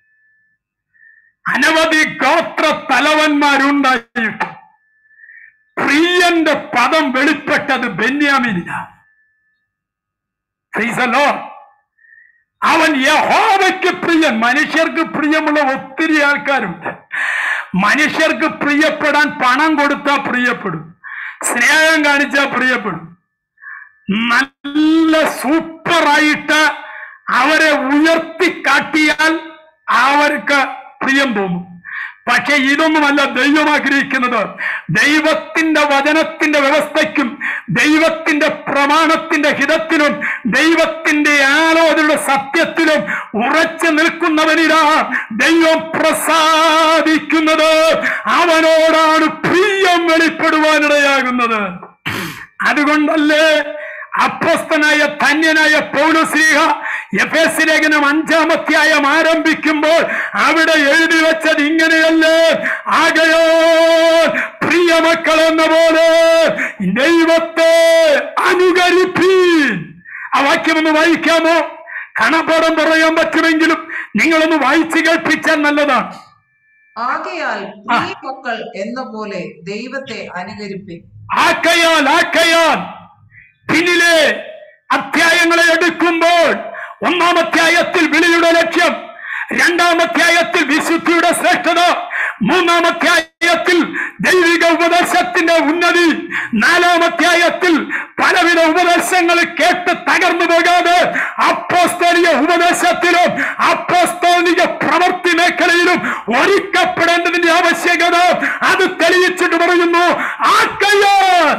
അനവധി ഗോത്ര തലവന്മാരുണ്ടായിട്ട് പ്രിയന്റെ പദം വെളിപ്പെട്ടത് ബെന്യാമിനിലാണ് Praise the Lord. അവൻ യഹോവയ്ക്ക് പ്രിയൻ മനുഷ്യർക്ക് പ്രിയമുള്ള ഒത്തിരി ആൾക്കാരുണ്ട് മനുഷ്യർക്ക് പ്രിയപ്പെടാൻ പണം കൊടുത്താൽ പ്രിയപ്പെടും സ്നേഹം കാണിച്ചാൽ പ്രിയപ്പെടും നല്ല സൂപ്പറായിട്ട് അവരെ ഉയർത്തി കാട്ടിയാൽ അവർക്ക് പ്രിയം തോന്നും പക്ഷെ ഇതൊന്നുമല്ല ദൈവം ആഗ്രഹിക്കുന്നത് ദൈവത്തിന്റെ വചനത്തിന്റെ വ്യവസ്ഥയ്ക്കും ദൈവത്തിന്റെ പ്രമാണത്തിന്റെ ഹിതത്തിനും ദൈവത്തിന്റെ ആലോചനയുടെ സത്യത്തിലും ഉറച്ചു നിൽക്കുന്നവനിലാ ദൈവം പ്രസാദിക്കുന്നത് അവനോടാണ് പ്രിയം വെളിപ്പെടുവാനിടയാകുന്നത് അതുകൊണ്ടല്ലേ അപ്രസ്തനായ ധന്യനായ പൗലശ്രീഹ എഫ് എസ് ലേഖനം അഞ്ചാമധ്യായം ആരംഭിക്കുമ്പോൾ അവിടെ എഴുതി വെച്ചത് ഇങ്ങനെയല്ലേ ആകയോ പ്രിയമക്കൾ എന്ന പോലെ ദൈവത്തെ അനുകരിപ്പീൻ ആ വാക്യം ഒന്ന് വായിക്കാമോ കണപ്പാടം പറയാൻ പറ്റുമെങ്കിലും നിങ്ങളൊന്ന് വായിച്ചു കേൾപ്പിച്ചാൽ നല്ലതാണ് ആകയാൽ പ്രിയ മക്കൾ എന്ന പോലെ ദൈവത്തെ അനുകരിപ്പിൻ ആക്കയാൽ ആക്കയാൽ പിന്നിലെ അധ്യായങ്ങളെ എടുക്കുമ്പോൾ ഒന്നാം അധ്യായത്തിൽ വിളിയുടെ ലക്ഷ്യം രണ്ടാം അധ്യായത്തിൽ വിശുദ്ധിയുടെ ശ്രേഷ്ഠത മൂന്നാം അധ്യായത്തിൽ ദൈവിക ഉപദേശത്തിന്റെ ഉന്നതി നാലാം അധ്യായത്തിൽ പലവിധ ഉപദേശങ്ങൾ കേട്ട് തകർന്നു പോകാതെ അപ്പോസ്തോലിക ഉപദേശത്തിലും അപ്പോസ്തോലിക പ്രവൃത്തി മേഖലയിലും ഒരുക്കപ്പെടേണ്ടതിന്റെ ആവശ്യകത അത് തെളിയിച്ചിട്ട് പറയുന്നു ആക്കയാൽ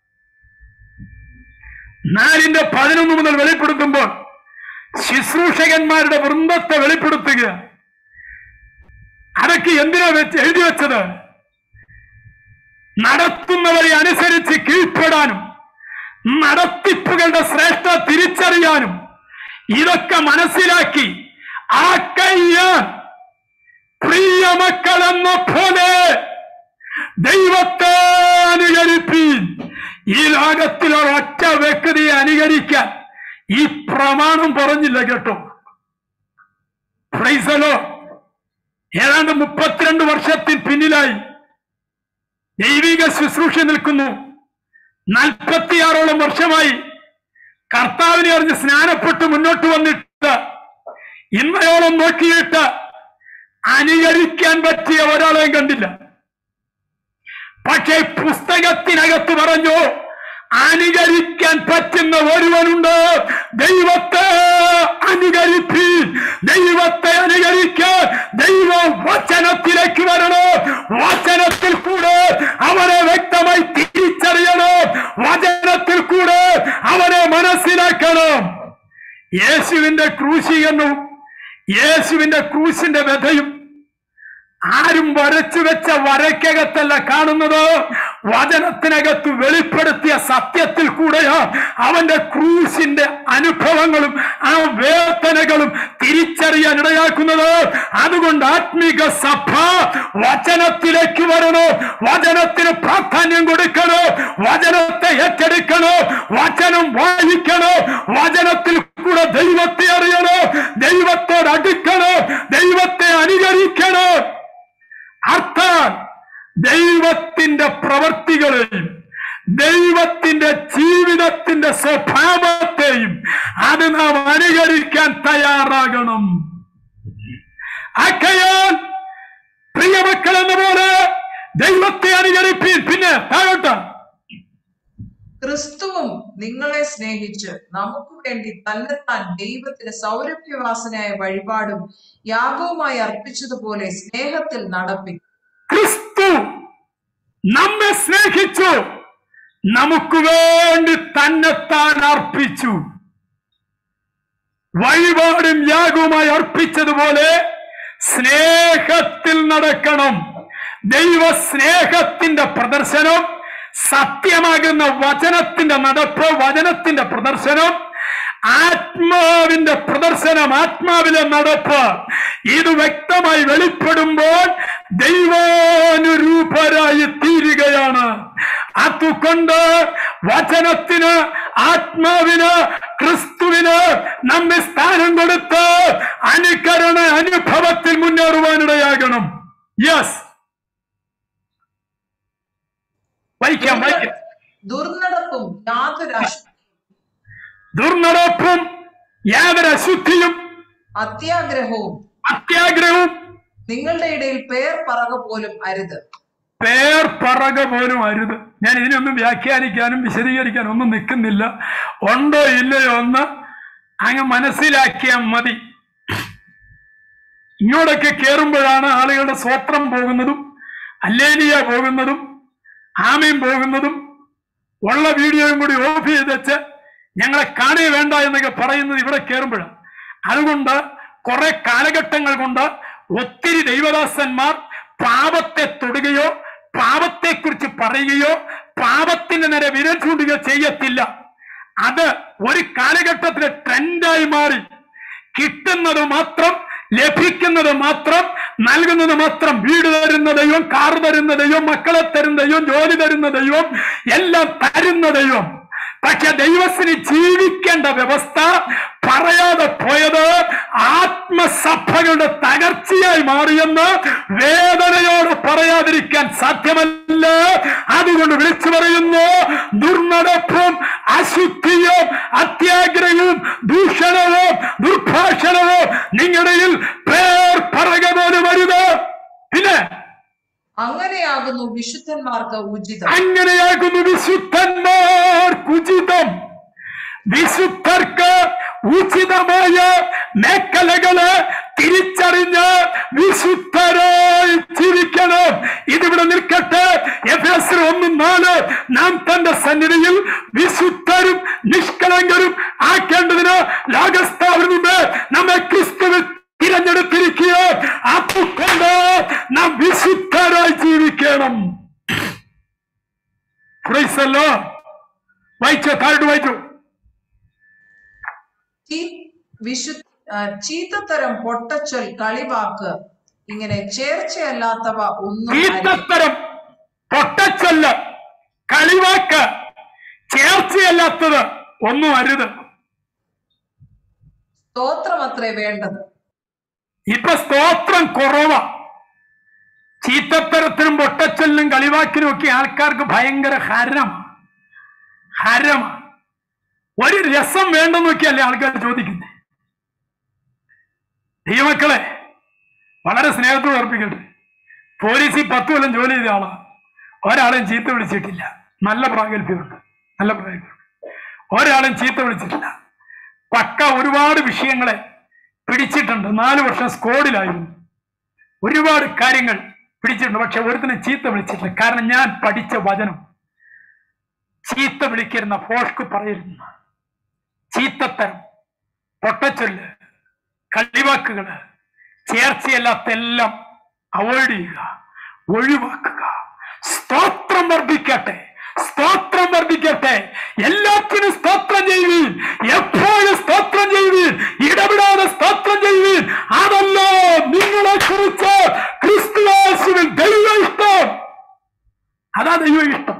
നാലിന്റെ പതിനൊന്ന് മുതൽ വെളിപ്പെടുത്തുമ്പോൾ ശുശ്രൂഷകന്മാരുടെ വൃന്ദത്തെ വെളിപ്പെടുത്തുക അതൊക്കെ എന്തിനാ വെച്ച് എഴുതി വെച്ചത് നടത്തുന്നവരെ അനുസരിച്ച് കീഴ്പ്പെടാനും നടത്തിപ്പുകളുടെ ശ്രേഷ്ഠ തിരിച്ചറിയാനും ഇതൊക്കെ മനസ്സിലാക്കി ആ കയ്യാൻ പ്രിയമക്കൾ എന്ന പോലെ ദൈവത്തെ അനുകരിപ്പീൻ ഈ ലോകത്തിൽ ഒരൊറ്റ വ്യക്തിയെ അനുകരിക്കാൻ ഈ പ്രമാണം പറഞ്ഞില്ല കേട്ടോ പ്രൈസലോ ഏതാണ്ട് മുപ്പത്തിരണ്ട് വർഷത്തിൽ പിന്നിലായി ദൈവിക ശുശ്രൂഷ നിൽക്കുന്നു നാൽപ്പത്തിയാറോളം വർഷമായി കർത്താവിനെ അറിഞ്ഞ് സ്നാനപ്പെട്ട് മുന്നോട്ട് വന്നിട്ട് ഇന്നയോളം നോക്കിയിട്ട് അനുകരിക്കാൻ പറ്റിയ ഒരാളെയും കണ്ടില്ല പക്ഷേ പുസ്തകത്തിനകത്ത് പറഞ്ഞു അനുകരിക്കാൻ പറ്റുന്ന ഒരുവനുണ്ട് ദൈവത്തെ അനുകരിപ്പി ദൈവത്തെ അനുകരിക്കാൻ ദൈവ വചനത്തിലേക്ക് വരണം വചനത്തിൽ കൂടെ അവനെ വ്യക്തമായി തിരിച്ചറിയണം വചനത്തിൽ കൂടെ അവനെ മനസ്സിലാക്കണം യേശുവിന്റെ ക്രൂശീകരണവും യേശുവിന്റെ ക്രൂശിന്റെ വ്യഥയും ആരും വരച്ചു വെച്ച വരയ്ക്കകത്തല്ല കാണുന്നത് വചനത്തിനകത്ത് വെളിപ്പെടുത്തിയ സത്യത്തിൽ കൂടെയാ അവന്റെ ക്രൂശിന്റെ അനുഭവങ്ങളും ആ വേദനകളും തിരിച്ചറിയാൻ ഇടയാക്കുന്നത് അതുകൊണ്ട് ആത്മീക സഭ വചനത്തിലേക്ക് വരണോ വചനത്തിന് പ്രാധാന്യം കൊടുക്കണോ വചനത്തെ ഏറ്റെടുക്കണോ വചനം വായിക്കണോ വചനത്തിൽ കൂടെ ദൈവത്തെ അറിയണോ ദൈവത്തോട് അടുക്കണോ ദൈവത്തെ അനുകരിക്കണോ അർത്ഥാൽ ദൈവത്തിന്റെ പ്രവൃത്തികളെയും ദൈവത്തിന്റെ ജീവിതത്തിന്റെ സ്വഭാവത്തെയും അത് നാം അനുകരിക്കാൻ തയ്യാറാകണം ആക്കയാൽ പ്രിയമക്കൾ എന്ന പോലെ ദൈവത്തെ അനുകരിപ്പീൻ പിന്നെ താഴോട്ട് ക്രിസ്തുവും നിങ്ങളെ സ്നേഹിച്ച് നമുക്ക് വേണ്ടി തന്നെത്താൻ ദൈവത്തിന് സൗരഭ്യവാസനായ വഴിപാടും യാഗവുമായി അർപ്പിച്ചതുപോലെ സ്നേഹത്തിൽ നടപ്പി ക്രിസ്തു നമ്മെ സ്നേഹിച്ചു നമുക്ക് വേണ്ടി തന്നെത്താൻ അർപ്പിച്ചു വഴിപാടും യാഗവുമായി അർപ്പിച്ചതുപോലെ സ്നേഹത്തിൽ നടക്കണം ദൈവ സ്നേഹത്തിന്റെ പ്രദർശനം സത്യമാകുന്ന വചനത്തിന്റെ നടപ്പ് വചനത്തിന്റെ പ്രദർശനം ആത്മാവിന്റെ പ്രദർശനം ആത്മാവിലെ നടപ്പ് ഇത് വ്യക്തമായി വെളിപ്പെടുമ്പോൾ ദൈവാനുരൂപരായി തീരുകയാണ് അതുകൊണ്ട് വചനത്തിന് ആത്മാവിന് ക്രിസ്തുവിന് നമ്മെ സ്ഥാനം കൊടുത്ത് അനുകരണ അനുഭവത്തിൽ മുന്നേറുവാനിടയാകണം യെസ് വായിക്കാം വായിക്കാം ദുർനടപ്പും യാതൊരു അശു- ദുർനടപ്പും യാതൊരു അശുദ്ധിയും അത്യാഗ്രഹവും അത്യാഗ്രഹവും നിങ്ങളുടെ ഇടയിൽ പേർ പറക പോലും അരുത് പേർ പറക പോലും അരുത് ഞാൻ ഇതിനൊന്നും വ്യാഖ്യാനിക്കാനും വിശദീകരിക്കാനും ഒന്നും നിൽക്കുന്നില്ല ഉണ്ടോ ഇല്ലയോ എന്ന് അങ്ങ് മനസ്സിലാക്കിയാൽ മതി ഇങ്ങോട്ടൊക്കെ കയറുമ്പോഴാണ് ആളുകളുടെ സ്വത്രം പോകുന്നതും അല്ലേലിയ പോകുന്നതും ആമയും പോകുന്നതും ഉള്ള വീഡിയോയും കൂടി ഓഫ് ചെയ്ത് വെച്ച് ഞങ്ങളെ കാണുക വേണ്ട എന്നൊക്കെ പറയുന്നത് ഇവിടെ കയറുമ്പോഴാണ് അതുകൊണ്ട് കുറെ കാലഘട്ടങ്ങൾ കൊണ്ട് ഒത്തിരി ദൈവദാസന്മാർ പാപത്തെ തൊടുകയോ പാപത്തെക്കുറിച്ച് പറയുകയോ പാപത്തിന് നേരെ വിരൽ ചൂണ്ടുകയോ ചെയ്യത്തില്ല അത് ഒരു കാലഘട്ടത്തിലെ ട്രെൻഡായി മാറി കിട്ടുന്നത് മാത്രം ലഭിക്കുന്നത് മാത്രം നൽകുന്നത് മാത്രം വീട് തരുന്ന ദൈവം കാർ തരുന്ന ദൈവം മക്കളെ തരുന്ന ദൈവം ജോലി തരുന്ന ദൈവം എല്ലാം തരുന്ന ദൈവം പക്ഷെ ദൈവത്തിന് ജീവിക്കേണ്ട വ്യവസ്ഥ പറയാതെ പോയത് ആത്മസഭകളുടെ തകർച്ചയായി മാറിയെന്ന് വേദനയോട് പറയാതിരിക്കാൻ സാധ്യമല്ല അതുകൊണ്ട് വിളിച്ചു പറയുന്നു ദുർനടപ്പും അശുദ്ധിയും അത്യാഗ്രഹവും ദൂഷണവും ദുർഭാഷണവും നിങ്ങളുടെ പേർ പറക പോലും വരുത് പിന്നെ അങ്ങനെയാകുന്നു വിശുദ്ധന്മാർക്ക് ഉചിതം അങ്ങനെയാകുന്നു വിശുദ്ധന്മാർക്ക് ഉചിതം വിശുദ്ധർക്ക് ഉചിതമായ മേഖലകള് തിരിച്ചറിഞ്ഞ് വിശുദ്ധരായി ജീവിക്കണം ഇതിവിടെ നിൽക്കട്ടെ എഫ് എസ് ഒന്ന് നാല് നാം തന്റെ സന്നിധിയിൽ വിശുദ്ധരും നിഷ്കളങ്കരും ആക്കേണ്ടതിന് ലോകസ്ഥാപനമുണ്ട് നമ്മെ ക്രിസ്തുവിൽ തിരഞ്ഞെടുത്തിരിക്കുക അതുകൊണ്ട് നാം വിശുദ്ധരായി ജീവിക്കണം പ്രൈസല്ലോ വായിച്ചോ താഴോട്ട് വായിച്ചു ചീ- വിശു ആ, ചീത്തത്തരം പൊട്ടച്ചൊൽ കളിവാക്ക് ഇങ്ങനെ ചേർച്ചയല്ലാത്തവ ഒന്നും അരുത്. ഈത്തത്തരം പൊട്ടച്ചൊല്ല് കളിവാക്ക് ചേർച്ചയല്ലാത്തത് ഒന്നും അരുത് സ്തോത്രമത്രേ വേണ്ടത് ഇപ്പൊ സ്തോത്രം കുറവാ ചീത്തത്തരത്തിനും പൊട്ടച്ചൊല്ലിനും കളിവാക്കിനും ഒക്കെ ആൾക്കാർക്ക് ഭയങ്കര ഹരമാണ് ഹരമാണ് ഒരു രസം വേണ്ടെന്ന് നോക്കിയല്ലേ ആൾക്കാർ ചോദിക്കുന്നത് ദൈവമക്കളെ വളരെ സ്നേഹത്തോട് ഓർപ്പിക്കട്ടെ പോലീസിൽ പത്ത് കൊല്ലം ജോലി ചെയ്ത ആളാ ഒരാളെയും ചീത്ത വിളിച്ചിട്ടില്ല നല്ല പ്രാഗൽഭ്യമുണ്ട് നല്ല പ്രാഗൽഭ്യം ഒരാളും ചീത്ത വിളിച്ചിട്ടില്ല പക്ക ഒരുപാട് വിഷയങ്ങളെ പിടിച്ചിട്ടുണ്ട് നാല് വർഷം സ്കോഡിലായിരുന്നു ഒരുപാട് കാര്യങ്ങൾ പിടിച്ചിട്ടുണ്ട് പക്ഷെ ഒരുത്തിനെ ചീത്ത വിളിച്ചിട്ടില്ല കാരണം ഞാൻ പഠിച്ച വചനം ചീത്ത വിളിക്കരുന്ന ഫോഷ്ക്ക് പറയരുന്ന ചീത്തത്തരം പൊട്ടച്ചൊല്ല് കളിവാക്കുകള് ചേർച്ചയല്ലാത്ത എല്ലാം അവോയ്ഡ് ചെയ്യുക ഒഴിവാക്കുക സ്തോത്രം വർദ്ധിക്കട്ടെ സ്തോത്രം വർദ്ധിക്കട്ടെ എല്ലാത്തിനും സ്തോത്രം ചെയ്യുവീൻ എപ്പോഴും സ്തോത്രം ചെയ്യുവീൻ ഇടപെടാതെ സ്തോത്രം ചെയ്യുവീൻ അതല്ലോ നിങ്ങളെ കുറിച്ച് ക്രിസ്തുവാസുവിൽ ദൈവ ഇഷ്ടം അതാ ദൈവ ഇഷ്ടം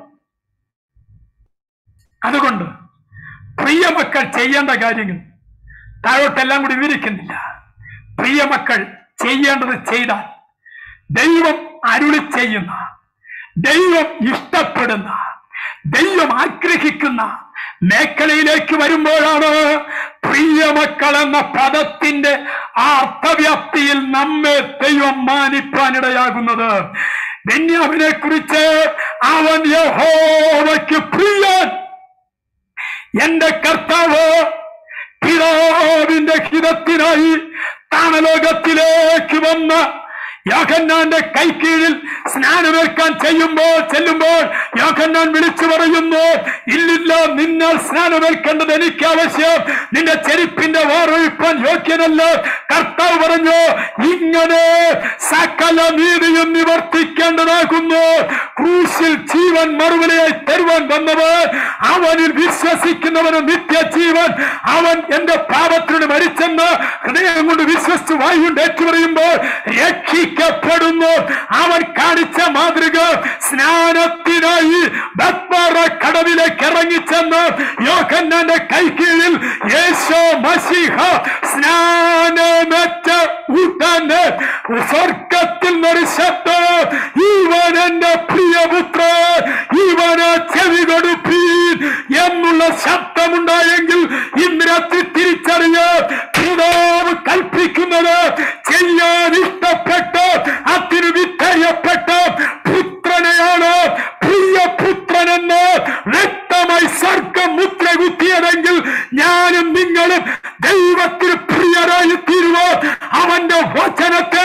അതുകൊണ്ട് പ്രിയ മക്കൾ ചെയ്യേണ്ട കാര്യങ്ങൾ താഴോട്ടെല്ലാം കൂടി വിവരിക്കുന്നില്ല പ്രിയ മക്കൾ ചെയ്യേണ്ടത് ചെയ്താൽ ദൈവം അരുളി ചെയ്യുന്ന ദൈവം ഇഷ്ടപ്പെടുന്ന ദൈവം ആഗ്രഹിക്കുന്ന മേഖലയിലേക്ക് വരുമ്പോഴാണ് പ്രിയ മക്കൾ എന്ന പദത്തിന്റെ ആ അർത്ഥവ്യാപ്തിയിൽ നമ്മെ ദൈവം മാനിപ്പാനിടയാകുന്നത് ബെന്യാമിനെ കുറിച്ച് അവൻ യഹോവയ്ക്ക് പ്രിയൻ എന്റെ കർത്താവ് പിതാവിന്റെ ഹിതത്തിനായി താണലോകത്തിലേക്ക് വന്ന യോഹന്നാന്റെ കൈക്കീഴിൽ സ്നാനമേൽക്കാൻ ചെയ്യുമ്പോൾ ചെല്ലുമ്പോൾ യോഹന്നാൻ വിളിച്ചു പറയുന്നു ഇല്ലില്ല നിന്നാൽ സ്നാനമേൽക്കേണ്ടത് എനിക്ക് ആവശ്യം നിന്റെ ചെരുപ്പിന്റെ വാറൊഴിപ്പാൻ യോഗ്യനല്ല കർത്താവ് പറഞ്ഞു ഇങ്ങനെ സകല നീതിയും നിവർത്തിക്കേണ്ടതാകുന്നു ക്രൂശിൽ ജീവൻ മറുപടിയായി തരുവാൻ വന്നവൻ അവനിൽ വിശ്വസിക്കുന്നവന് നിത്യജീവൻ അവൻ എന്റെ പാപത്തിനോട് മരിച്ചെന്ന് ഹൃദയം കൊണ്ട് വിശ്വസിച്ച് വായുണ്ട് ഏറ്റുപറയുമ്പോൾ രക്ഷിക്കപ്പെടുന്നു അവൻ കാണിച്ച മാതൃക സ്നാനത്തിനായി ബത്മാറ കടവിലേക്ക് ഇറങ്ങിച്ചെന്ന് യോഹന്നാന്റെ കൈക്കീഴിൽ യേശോ മസിഹ സ്നാനമേറ്റ ഉടനെ സ്വർഗത്തിൽ നിന്നൊരു ശബ്ദം ഇവൻ എന്റെ പ്രിയപുത്രൻ ഇവന് ചെവി കൊടുപ്പീൻ എന്നുള്ള ശബ്ദമുണ്ടായെങ്കിൽ ഇന്ന് രാത്രി തിരിച്ചറിഞ്ഞ് പിതാവ് കൽപ്പിക്കുന്നത് ചെയ്യാൻ ഇഷ്ടപ്പെട്ട് അതിന് വിധേയപ്പെട്ട് പുത്രനെയാണ് പ്രിയപുത്രനെന്ന് വ്യക്തമായി സ്വർഗം മുദ്ര കുത്തിയതെങ്കിൽ ഞാനും നിങ്ങളും ദൈവത്തിന് പ്രിയരായി തീരുവോ അവന്റെ വചനത്തെ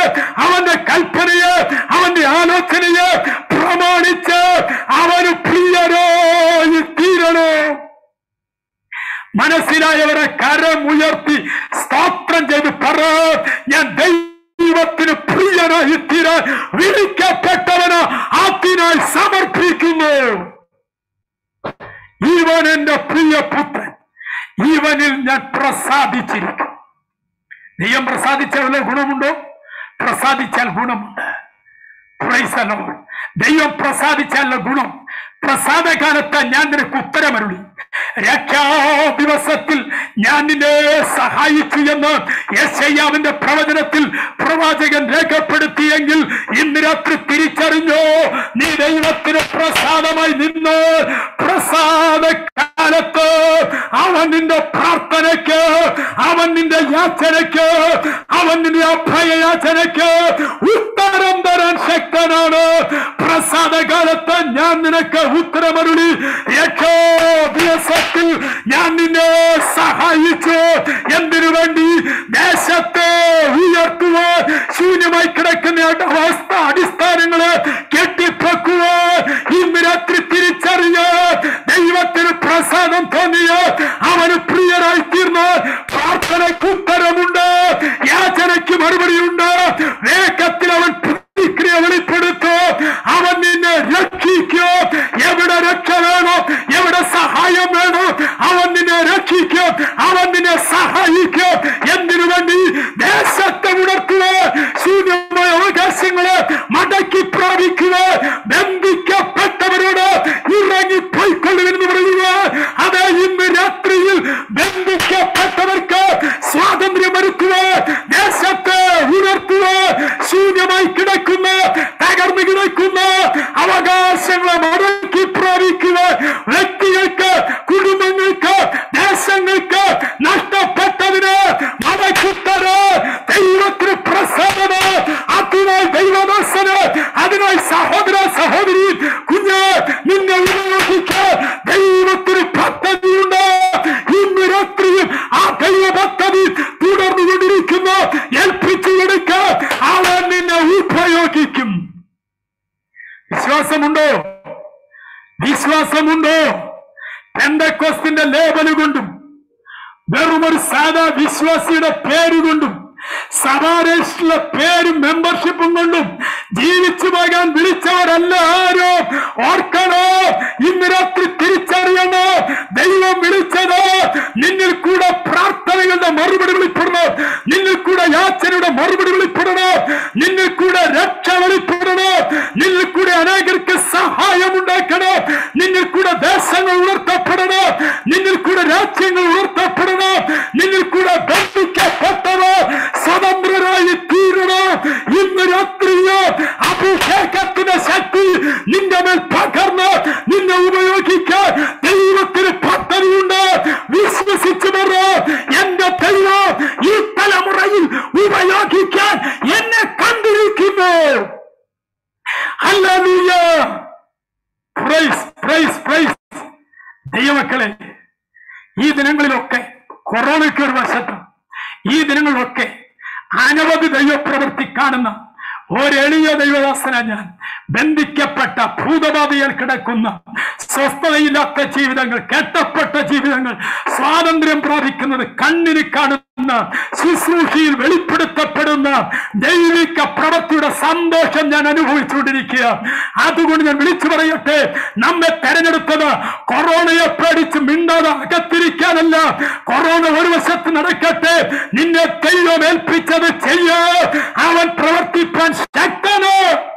തീരാൻ വിളിക്കപ്പെട്ടവന് അതിനായി സമർപ്പിക്കുന്നു ഇവൻ എന്റെ പ്രിയപുത്രൻ ഇവനിൽ ഞാൻ പ്രസാദിച്ചിരിക്കും ദൈവം പ്രസാദിച്ചാൽ വല്ല ഗുണമുണ്ടോ പ്രസാദിച്ചാൽ ഗുണമുണ്ട് Praise the Lord. ദൈവം പ്രസാദിച്ചാലുള്ള ഗുണം പ്രസാദകാലത്ത് ഞാൻ നിനക്ക് ഉത്തരമരുളി രക്ഷാ ദിവസത്തിൽ ഞാൻ നിന്നെ സഹായിച്ചു എന്ന് യശയ്യാവിന്റെ പ്രവചനത്തിൽ പ്രവാചകൻ രേഖപ്പെടുത്തിയെങ്കിൽ ഇന്ന് രാത്രി തിരിച്ചറിഞ്ഞോ നീ ദൈവത്തിന് പ്രസാദമായി നിന്ന് പ്രസാദ കാലത്ത് അവൻ നിന്റെ പ്രാർത്ഥനയ്ക്ക് അവൻ നിന്റെ യാചനയ്ക്ക് അവൻ നിന്റെ അഭയയാചനയ്ക്ക് ഉത്തരം തരാൻ ശക്തനാണ് പ്രസാദകാലത്ത് ഞാൻ നിനക്ക് ഉത്തരമരുളി രക്ഷോ ദിവസത്തിൽ ഞാൻ നിന്നെ സഹായിച്ചു എന്തിനു വേണ്ടി ദേശത്തെ ഉയർത്തുവാൻ ശൂന്യമായി കിടക്കുന്ന അവസ്ഥ അടിസ്ഥാനങ്ങള് കെട്ടിപ്പൊക്കുവാൻ ഇന്ന് രാത്രി തിരിച്ചറിയ ദൈവത്തിന് പ്രസാദം തോന്നിയ അവന് പ്രിയരായി തീർന്ന പ്രാർത്ഥനയ്ക്ക് ഉത്തരമുണ്ട് യാചനയ്ക്ക് മറുപടിയുണ്ട് വേഗത്തിൽ അവൻ പ്രതിക്രിയ വെളിപ്പെടുത്തു അവൻ നിന്നെ രക്ഷിക്കോ എവിടെ രക്ഷ വേണോ എവിടെ സഹായം വേണോ അവൻ നിന്നെ രക്ഷിക്കും അവൻ നിന്നെ സഹായിക്കും എന്തിനു വേണ്ടി ദേശത്തെ ഉണർത്തുക ശൂന്യമായ അവകാശങ്ങളെ മടക്കി പ്രാപിക്കുക ബന്ധിക്കപ്പെട്ടവരോട് ഇറങ്ങി പോയിക്കൊള്ളുമെന്ന് പറയുക അതെ ഇന്ന് രാത്രിയിൽ ബന്ധിക്കപ്പെട്ടവർക്ക് സ്വാതന്ത്ര്യം ഒരുക്കുക ദേശത്തെ ഉണർത്തുക ശൂന്യമായി കിടക്കുന്ന തകർന്നു കിടക്കുന്ന അവകാശങ്ങളെ മടക്കി പ്രാപിക്കുക വ്യക്തികൾക്ക് കുടുംബങ്ങൾക്ക് ദേശങ്ങൾക്ക് നഷ്ടപ്പെട്ടതിന് മടക്കിത്തര ദൈവത്തിന് പ്രസാദന അതിനായി ദൈവദാസന് അതിനായി സഹോദര സഹോദരി കുഞ്ഞ് നിന്നെ ഉപയോഗിക്കാൻ ദൈവത്തിന് പദ്ധതിയുണ്ട് ഇന്ന് രാത്രിയും ആ ദൈവ പദ്ധതി തുടർന്നുകൊണ്ടിരിക്കുന്ന ഏൽപ്പിച്ചു എടുക്കാൻ അവൻ നിന്നെ ഉപയോഗിക്കും വിശ്വാസമുണ്ടോ വിശ്വാസമുണ്ടോ പെന്തക്കോസ്തിന്റെ ലേബല് കൊണ്ടും വെറും ഒരു സാധാ വിശ്വാസിയുടെ പേര് കൊണ്ടും സമാരേഷിലെ പേരും മെമ്പർഷിപ്പും കൊണ്ടും ജീവിച്ചു പോകാൻ വിളിച്ചവരല്ല ആരോ ഓർക്കണോ ഇന്ന് രാത്രി തിരിച്ചറിയണോ ദൈവം വിളിച്ചത് നിന്നിൽ കൂടെ പ്രാർത്ഥനകളുടെ മറുപടി വെളിപ്പെടണം നിന്നിൽ കൂടെ യാചനയുടെ മറുപടി വെളിപ്പെടണം നിന്നിൽ കൂടെ രക്ഷ വെളിപ്പെടണം നിന്നിൽ കൂടെ അനേകർക്ക് സഹായം ഉണ്ടാക്കണം നിന്നിൽ കൂടെ ദേശങ്ങൾ ഉയർത്തപ്പെടണം നിന്നിൽ കൂടെ രാജ്യങ്ങൾ ഉയർത്തപ്പെടണം നിന്നിൽ കൂടെ ബന്ധിക്കപ്പെട്ടവർ സ്വതന്ത്രരായി തീരണം ഇന്ന് രാത്രിയോ അഭിഷേകത്തിന്റെ ശക്തി നിന്റെ മേൽ പകർന്ന് നിന്നെ ഉപയോഗിക്കാൻ ദൈവത്തിന് പദ്ധതിയുണ്ട് വിശ്വസിച്ചു പറ എന്റെ ദൈവം ഈ തലമുറയിൽ ഉപയോഗിക്കാൻ എന്നെ കണ്ടിരിക്കുന്നു ഹല്ലേലൂയ പ്രൈസ് പ്രൈസ് പ്രൈസ് ദൈവമക്കളെ ഈ ദിനങ്ങളിലൊക്കെ കൊറോണയ്ക്ക് ഒരു വശത്ത് ഈ ദിനങ്ങളിലൊക്കെ അനവധി ദൈവപ്രവൃത്തി കാണുന്ന ഒരെളിയ ദൈവദാസന ഞാൻ ബന്ധിക്കപ്പെട്ട ഭൂതബാധയിൽ കിടക്കുന്ന സ്വസ്ഥതയില്ലാത്ത ജീവിതങ്ങൾ കെട്ടപ്പെട്ട ജീവിതങ്ങൾ സ്വാതന്ത്ര്യം പ്രാപിക്കുന്നത് കണ്ണിന് കാണുന്ന ശുശ്രൂഷയിൽ വെളിപ്പെടുത്തപ്പെടുന്ന ദൈവിക പ്രവൃത്തിയുടെ സന്തോഷം ഞാൻ അനുഭവിച്ചുകൊണ്ടിരിക്കുക അതുകൊണ്ട് ഞാൻ വിളിച്ചു പറയട്ടെ നമ്മെ തെരഞ്ഞെടുത്തത് കൊറോണയെ പേടിച്ച് മിണ്ടാതെ അകത്തിരിക്കാനല്ല കൊറോണ ഒരു വശത്ത് നടക്കട്ടെ നിന്നെ ദൈവം ഏൽപ്പിച്ചത് ചെയ്യ അവൻ പ്രവർത്തിപ്പാൻ ശക്തന്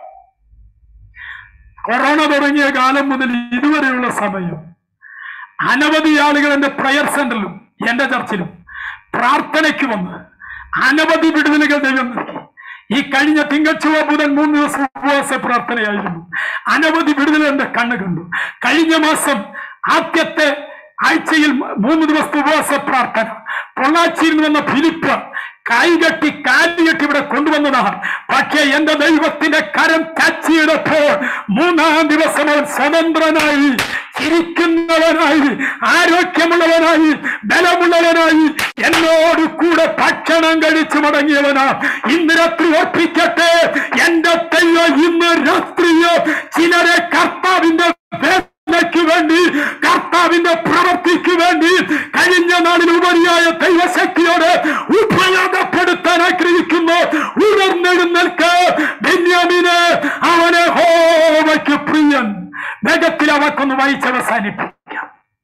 കൊറോണ തുടങ്ങിയ കാലം മുതൽ ഇതുവരെയുള്ള സമയം അനവധി ആളുകൾ എന്റെ പ്രയർ സെന്ററിലും എന്റെ ചർച്ചിലും പ്രാർത്ഥനയ്ക്ക് വന്ന് അനവധി വിടുതലുകൾ ദൈവം നൽകി ഈ കഴിഞ്ഞ തിങ്കൾ ചൊവ്വ ബുധൻ മൂന്ന് ദിവസം ഉപവാസ പ്രാർത്ഥനയായിരുന്നു അനവധി വിടുതൽ എന്റെ കണ്ണ് കണ്ടു കഴിഞ്ഞ മാസം ആദ്യത്തെ ആഴ്ചയിൽ മൂന്ന് ദിവസത്തെ ഉപവാസ പ്രാർത്ഥന പൊള്ളാച്ചിയിൽ നിന്ന് വന്ന ഫിലിപ്പ് കൈകെട്ടി കാലുകെട്ടി ഇവിടെ കൊണ്ടുവന്നതാണ് പക്ഷേ എന്റെ ദൈവത്തിന്റെ കരം കച്ചിയെടുപ്പോൾ മൂന്നാം ദിവസം അവൻ സ്വതന്ത്രനായി ചിരിക്കുന്നവനായി ആരോഗ്യമുള്ളവനായി ബലമുള്ളവനായി എന്നോട് കൂടെ ഭക്ഷണം കഴിച്ചു മടങ്ങിയവനാ ഇന്ന് രാത്രി ഓർപ്പിക്കട്ടെ എന്റെ ദൈവം ഇന്ന് രാത്രിയോ ചിലരെ കർത്താവിന്റെ വേദന നന്മയ്ക്ക് വേണ്ടി കർത്താവിന്റെ പ്രവൃത്തിക്ക് വേണ്ടി കഴിഞ്ഞ നാളിൽ ഉപരിയായ ദൈവശക്തിയോട് ഉപയോഗപ്പെടുത്താൻ ആഗ്രഹിക്കുന്നു ഉയർന്നെഴുന്നേൽക്ക് ബെന്യാമിന് അവനെ ഹോവയ്ക്ക് പ്രിയൻ വേഗത്തിൽ അവക്കൊന്ന് വായിച്ച് അവസാനിപ്പിക്കാം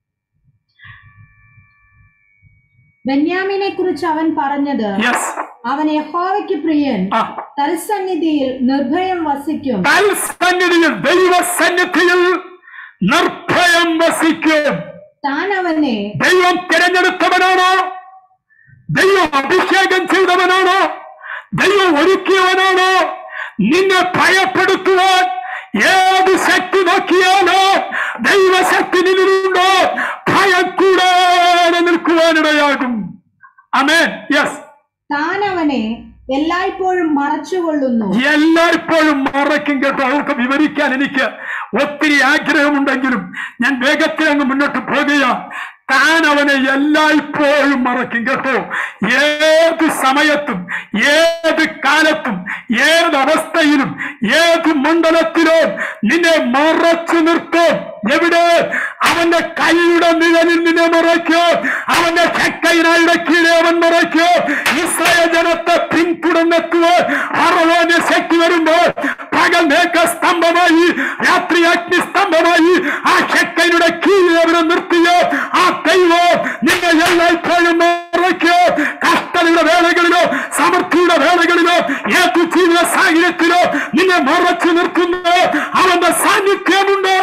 ബെന്യാമിനെ കുറിച്ച് അവൻ പറഞ്ഞത് യെസ് അവൻ യഹോവയ്ക്ക് പ്രിയൻ ആ തൽസന്നിധിയിൽ നിർഭയം വസിക്കും തൽസന്നിധിയിൽ ദൈവസന്നിധിയിൽ നിർഭയം വസിക്കും താൻ അവനെ ദൈവം തിരഞ്ഞെടുത്തവനാണോ ദൈവം അഭിഷേകം ചെയ്തവനാണോ ദൈവം ഒരുക്കിയവനാണോ നിന്നെ ഭയപ്പെടുത്തുവാൻ ഏത് ശക്തി നോക്കിയാലോ ദൈവശക്തി നിന്നിലുണ്ടോ ഭയം കൂടാതെ നിൽക്കുവാനിടയാകും അമേൻ യെസ് താൻ അവനെ എല്ലായ്പ്പോഴും മറച്ചുകൊള്ളുന്നു എല്ലായ്പ്പോഴും മറയ്ക്കും കേട്ടോ അവർക്ക് വിവരിക്കാൻ എനിക്ക് ഒത്തിരി ആഗ്രഹമുണ്ടെങ്കിലും ഞാൻ വേഗത്തിൽ അങ്ങ് മുന്നോട്ട് പോകുക താൻ അവനെ എല്ലായ്പ്പോഴും മറയ്ക്കും കേട്ടോ ഏത് സമയത്തും ഏത് കാലത്തും ഏത് അവസ്ഥയിലും ഏത് മണ്ഡലത്തിലും നിന്നെ മറച്ചു നിർത്തും എവിടെ അവന്റെ കൈയുടെ നിഴലിൽ നിന്നെ മറയ്ക്കും അവന്റെ ചക്കൈനായുടെ കീഴെ അവൻ മറയ്ക്കും ഇസ്രായേൽ ജനത്തെ പിന്തുടർന്നെത്തുവാൻ ഫറവോന്റെ ശക്തി വരുമ്പോൾ പകൽ മേഘ സ്തംഭമായി രാത്രി അഗ്നി സ്തംഭമായി ആ ശക്തയുടെ കീഴിൽ അവരെ നിർത്തിയോ ആ ദൈവം നിന്നെ എല്ലായ്പ്പോഴും മറയ്ക്കോ കഷ്ടതയുടെ വേളകളിലോ സമൃദ്ധിയുടെ വേളകളിലോ ഏതു ജീവിത സാഹചര്യത്തിലോ നിന്നെ മറച്ചു നിർത്തുന്നു അവന്റെ സാന്നിധ്യമുണ്ട്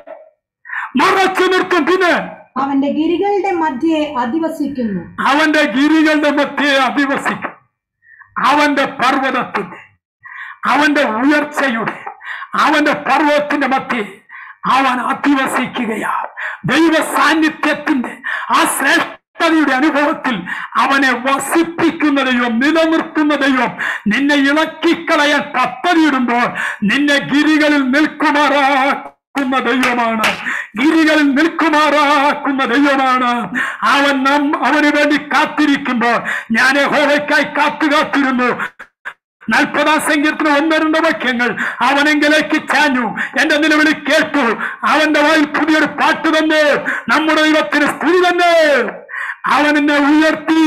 മറച്ചു നിർത്തും പിന്നെ അവന്റെ ഗിരികളുടെ മധ്യേ അധിവസിക്കുന്നു അവന്റെ ഗിരികളുടെ മധ്യേ അധിവസിക്കും അവന്റെ പർവ്വതത്തിന്റെ അവന്റെ ഉയർച്ചയുടെ അവന്റെ പർവ്വതത്തിന്റെ മധ്യേ അവൻ അധിവസിക്കുകയാ ദൈവ സാന്നിധ്യത്തിന്റെ ആ ശ്രേഷ്ഠതയുടെ അനുഭവത്തിൽ അവനെ വസിപ്പിക്കുന്ന ദൈവം നിലനിർത്തുന്ന ദൈവം നിന്നെ ഇളക്കിക്കളയാൻ പദ്ധതിയിടുമ്പോൾ നിന്നെ ഗിരികളിൽ നിൽക്കുമാറാക്കുന്ന ദൈവമാണ് ഗിരികളിൽ നിൽക്കുമാറാക്കുന്ന ദൈവമാണ് അവൻ നാം അവന് വേണ്ടി കാത്തിരിക്കുമ്പോൾ ഞാൻ ഹോവയ്ക്കായി കാത്തു കാത്തിരുന്നു നാൽപ്പതാം സങ്കീർത്തനം ഒന്ന് രണ്ട് വാക്യങ്ങൾ അവനെങ്കിലേക്ക് ചാഞ്ഞു എന്റെ നിലവിളി കേട്ടു അവന്റെ വായിൽ പുതിയൊരു പാട്ട് തന്നെ നമ്മുടെ ദൈവത്തിന് സ്തുതി തന്നെ അവൻ എന്നെ ഉയർത്തി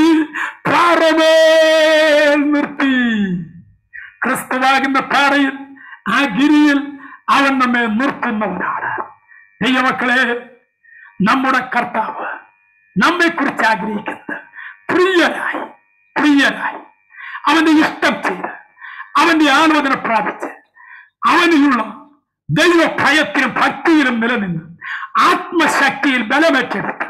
പാറമേൽ നിർത്തി ക്രിസ്തുവാകുന്ന പാറയിൽ ആ ഗിരിയിൽ അവൻ നമ്മെ നിർത്തുന്നവനാണ് ദൈവമക്കളെ നമ്മുടെ കർത്താവ് നമ്മെ കുറിച്ച് ആഗ്രഹിക്കുന്നത് പ്രിയനായി പ്രിയനായി അവന്റെ ഇഷ്ടം ചെയ്ത് അവന്റെ ആലോചന പ്രാപിച്ച് അവനിലുള്ള ദൈവ ഭയത്തിലും ഭക്തിയിലും നിലനിന്ന് ആത്മശക്തിയിൽ ബലമേറ്റെടുത്ത്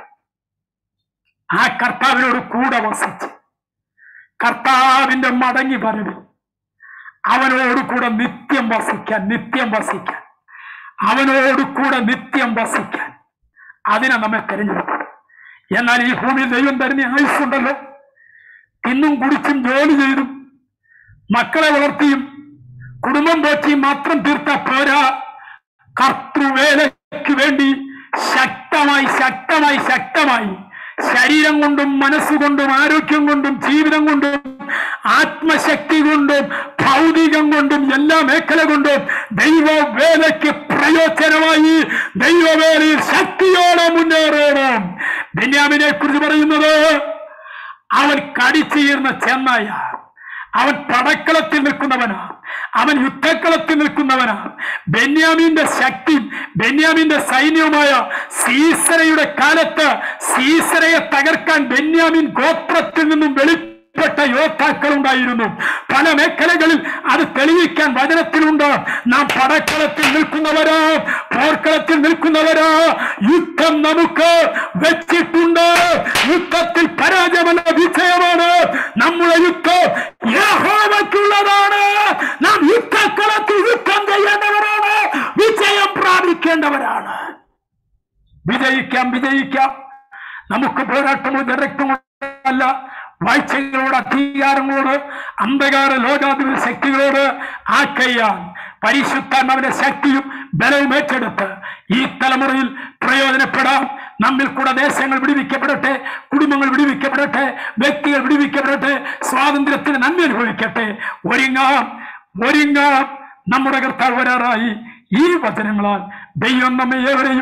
ആ കർത്താവിനോട് കൂടെ വസിച്ച് കർത്താവിന്റെ മടങ്ങി വരവിൽ അവനോട് കൂടെ നിത്യം വസിക്കാൻ നിത്യം വസിക്കാൻ അവനോട് കൂടെ നിത്യം വസിക്കാൻ അതിനെ നമ്മെ തിരഞ്ഞെടുക്കും എന്നാൽ ഈ ഭൂമിയിൽ ദൈവം തരുന്ന ആയുസ്സുണ്ടല്ലോ തിന്നും കുടിച്ചും ജോലി ചെയ്തും മക്കളെ വളർത്തിയും കുടുംബം പോറ്റിയും മാത്രം തീർത്ത പോരാ കർത്തൃവേലയ്ക്ക് വേണ്ടി ശക്തമായി ശക്തമായി ശക്തമായി ശരീരം കൊണ്ടും മനസ്സുകൊണ്ടും ആരോഗ്യം കൊണ്ടും ജീവിതം കൊണ്ടും ആത്മശക്തി കൊണ്ടും ഭൗതികം കൊണ്ടും എല്ലാ മേഖല കൊണ്ടും ദൈവവേലയ്ക്ക് പ്രയോജനമായി ദൈവവേലയിൽ ശക്തിയോടെ മുന്നേറണം ബെന്യാമിനെ കുറിച്ച് പറയുന്നത് അവൻ കടിച്ചീർന്ന ചെന്നായ അവൻ പടക്കളത്തിൽ നിൽക്കുന്നവനാ അവൻ യുദ്ധക്കളത്തിൽ നിൽക്കുന്നവനാ ബെന്യാമിന്റെ ശക്തി ബെന്യാമിന്റെ സൈന്യവുമായ സീസരയുടെ കാലത്ത് സീസരയെ തകർക്കാൻ ബെന്യാമിൻ ഗോത്രത്തിൽ നിന്നും വെളിപ്പെട്ട യോദ്ധാക്കൾ ഉണ്ടായിരുന്നു പല മേഖലകളിൽ അത് തെളിയിക്കാൻ വചനത്തിലുണ്ട് നാം പടക്കളത്തിൽ നിൽക്കുന്നവരാ പോർക്കളത്തിൽ നിൽക്കുന്നവരാ യുദ്ധം നമുക്ക് വെച്ചിട്ടുണ്ട് യുദ്ധത്തിൽ പരാജയമല്ല വിജയമാണ് നമ്മുടെ യുദ്ധം യഹോവയ്ക്കുള്ളതാണ് നാം യുദ്ധക്കളത്തിൽ യുദ്ധം ചെയ്യേണ്ടവരാണ് വിജയം പ്രാപിക്കേണ്ടവരാണ് വിജയിക്കാം വിജയിക്കാം നമുക്ക് പോരാട്ടമോ രക്തമല്ല വാഴ്ചകളോട് അധികാരങ്ങളോട് അന്ധകാര ലോകാധിപത ശക്തികളോട് ആക്കയ്യാൻ പരിശുദ്ധാത്മാവിന്റെ ശക്തിയും ബലവും ഏറ്റെടുത്ത് ഈ തലമുറയിൽ പ്രയോജനപ്പെടാം നമ്മിൽ കൂടെ ദേശങ്ങൾ വിടുവിക്കപ്പെടട്ടെ കുടുംബങ്ങൾ വിടുവിക്കപ്പെടട്ടെ വ്യക്തികൾ വിടുവിക്കപ്പെടട്ടെ സ്വാതന്ത്ര്യത്തിന് നന്ദി അനുഭവിക്കട്ടെ ഒരുങ്ങാം ഒരുങ്ങാം നമ്മുടെ കർത്താവ് വരാറായി ഈ വചനങ്ങളാൽ ദൈവം നമ്മെ ഏവരെയും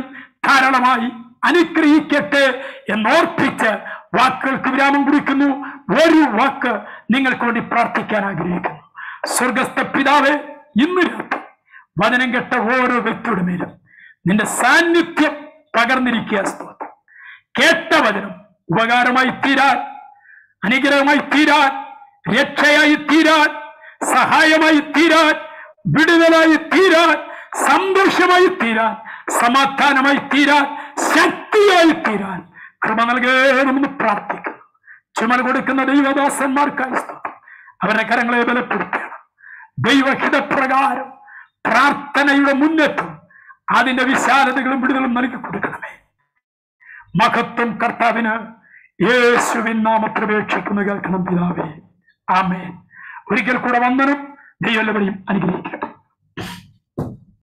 ധാരാളമായി അനുഗ്രഹിക്കട്ടെ എന്നോർപ്പിച്ച് വാക്കുകൾക്ക് വിരാമം കുറിക്കുന്നു ഒരു വാക്ക് നിങ്ങൾക്ക് വേണ്ടി പ്രാർത്ഥിക്കാൻ ആഗ്രഹിക്കുന്നു സ്വർഗസ്ഥ പിതാവെ ഇന്ന് രാത്രി വചനം കേട്ട ഓരോ വ്യക്തിയുടെ മേലും നിന്റെ സാന്നിധ്യം പകർന്നിരിക്കുക സ്തോത്രം കേട്ട വചനം ഉപകാരമായി തീരാൻ അനുഗ്രഹമായി തീരാൻ രക്ഷയായി തീരാൻ സഹായമായി തീരാൻ വിടുതലായി തീരാൻ സന്തോഷമായി തീരാൻ സമാധാനമായി തീരാൻ ശക്തിയായി തീരാൻ കൃപ നൽകണമെന്ന് പ്രാർത്ഥിക്കുന്നു ചുമൽ കൊടുക്കുന്ന ദൈവദാസന്മാർക്കായി സ്തോത്രം അവരുടെ കരങ്ങളെ ബലപ്പെടുത്തണം ദൈവഹിതപ്രകാരം പ്രാർത്ഥനയുടെ മുന്നേറ്റം അതിന്റെ വിശാലതകളും വിടുതലും നൽകി കൊടുക്കണമേ മഹത്വം കർത്താവിന് യേശുവിൻ നാമപ്രവേക്ഷിക്കുന്നു കേൾക്കണം പിതാവേ ആമേൻ ഒരിക്കൽ കൂടെ വന്നനും ദൈവം എല്ലാവരെയും അനുഗ്രഹിക്കട്ടെ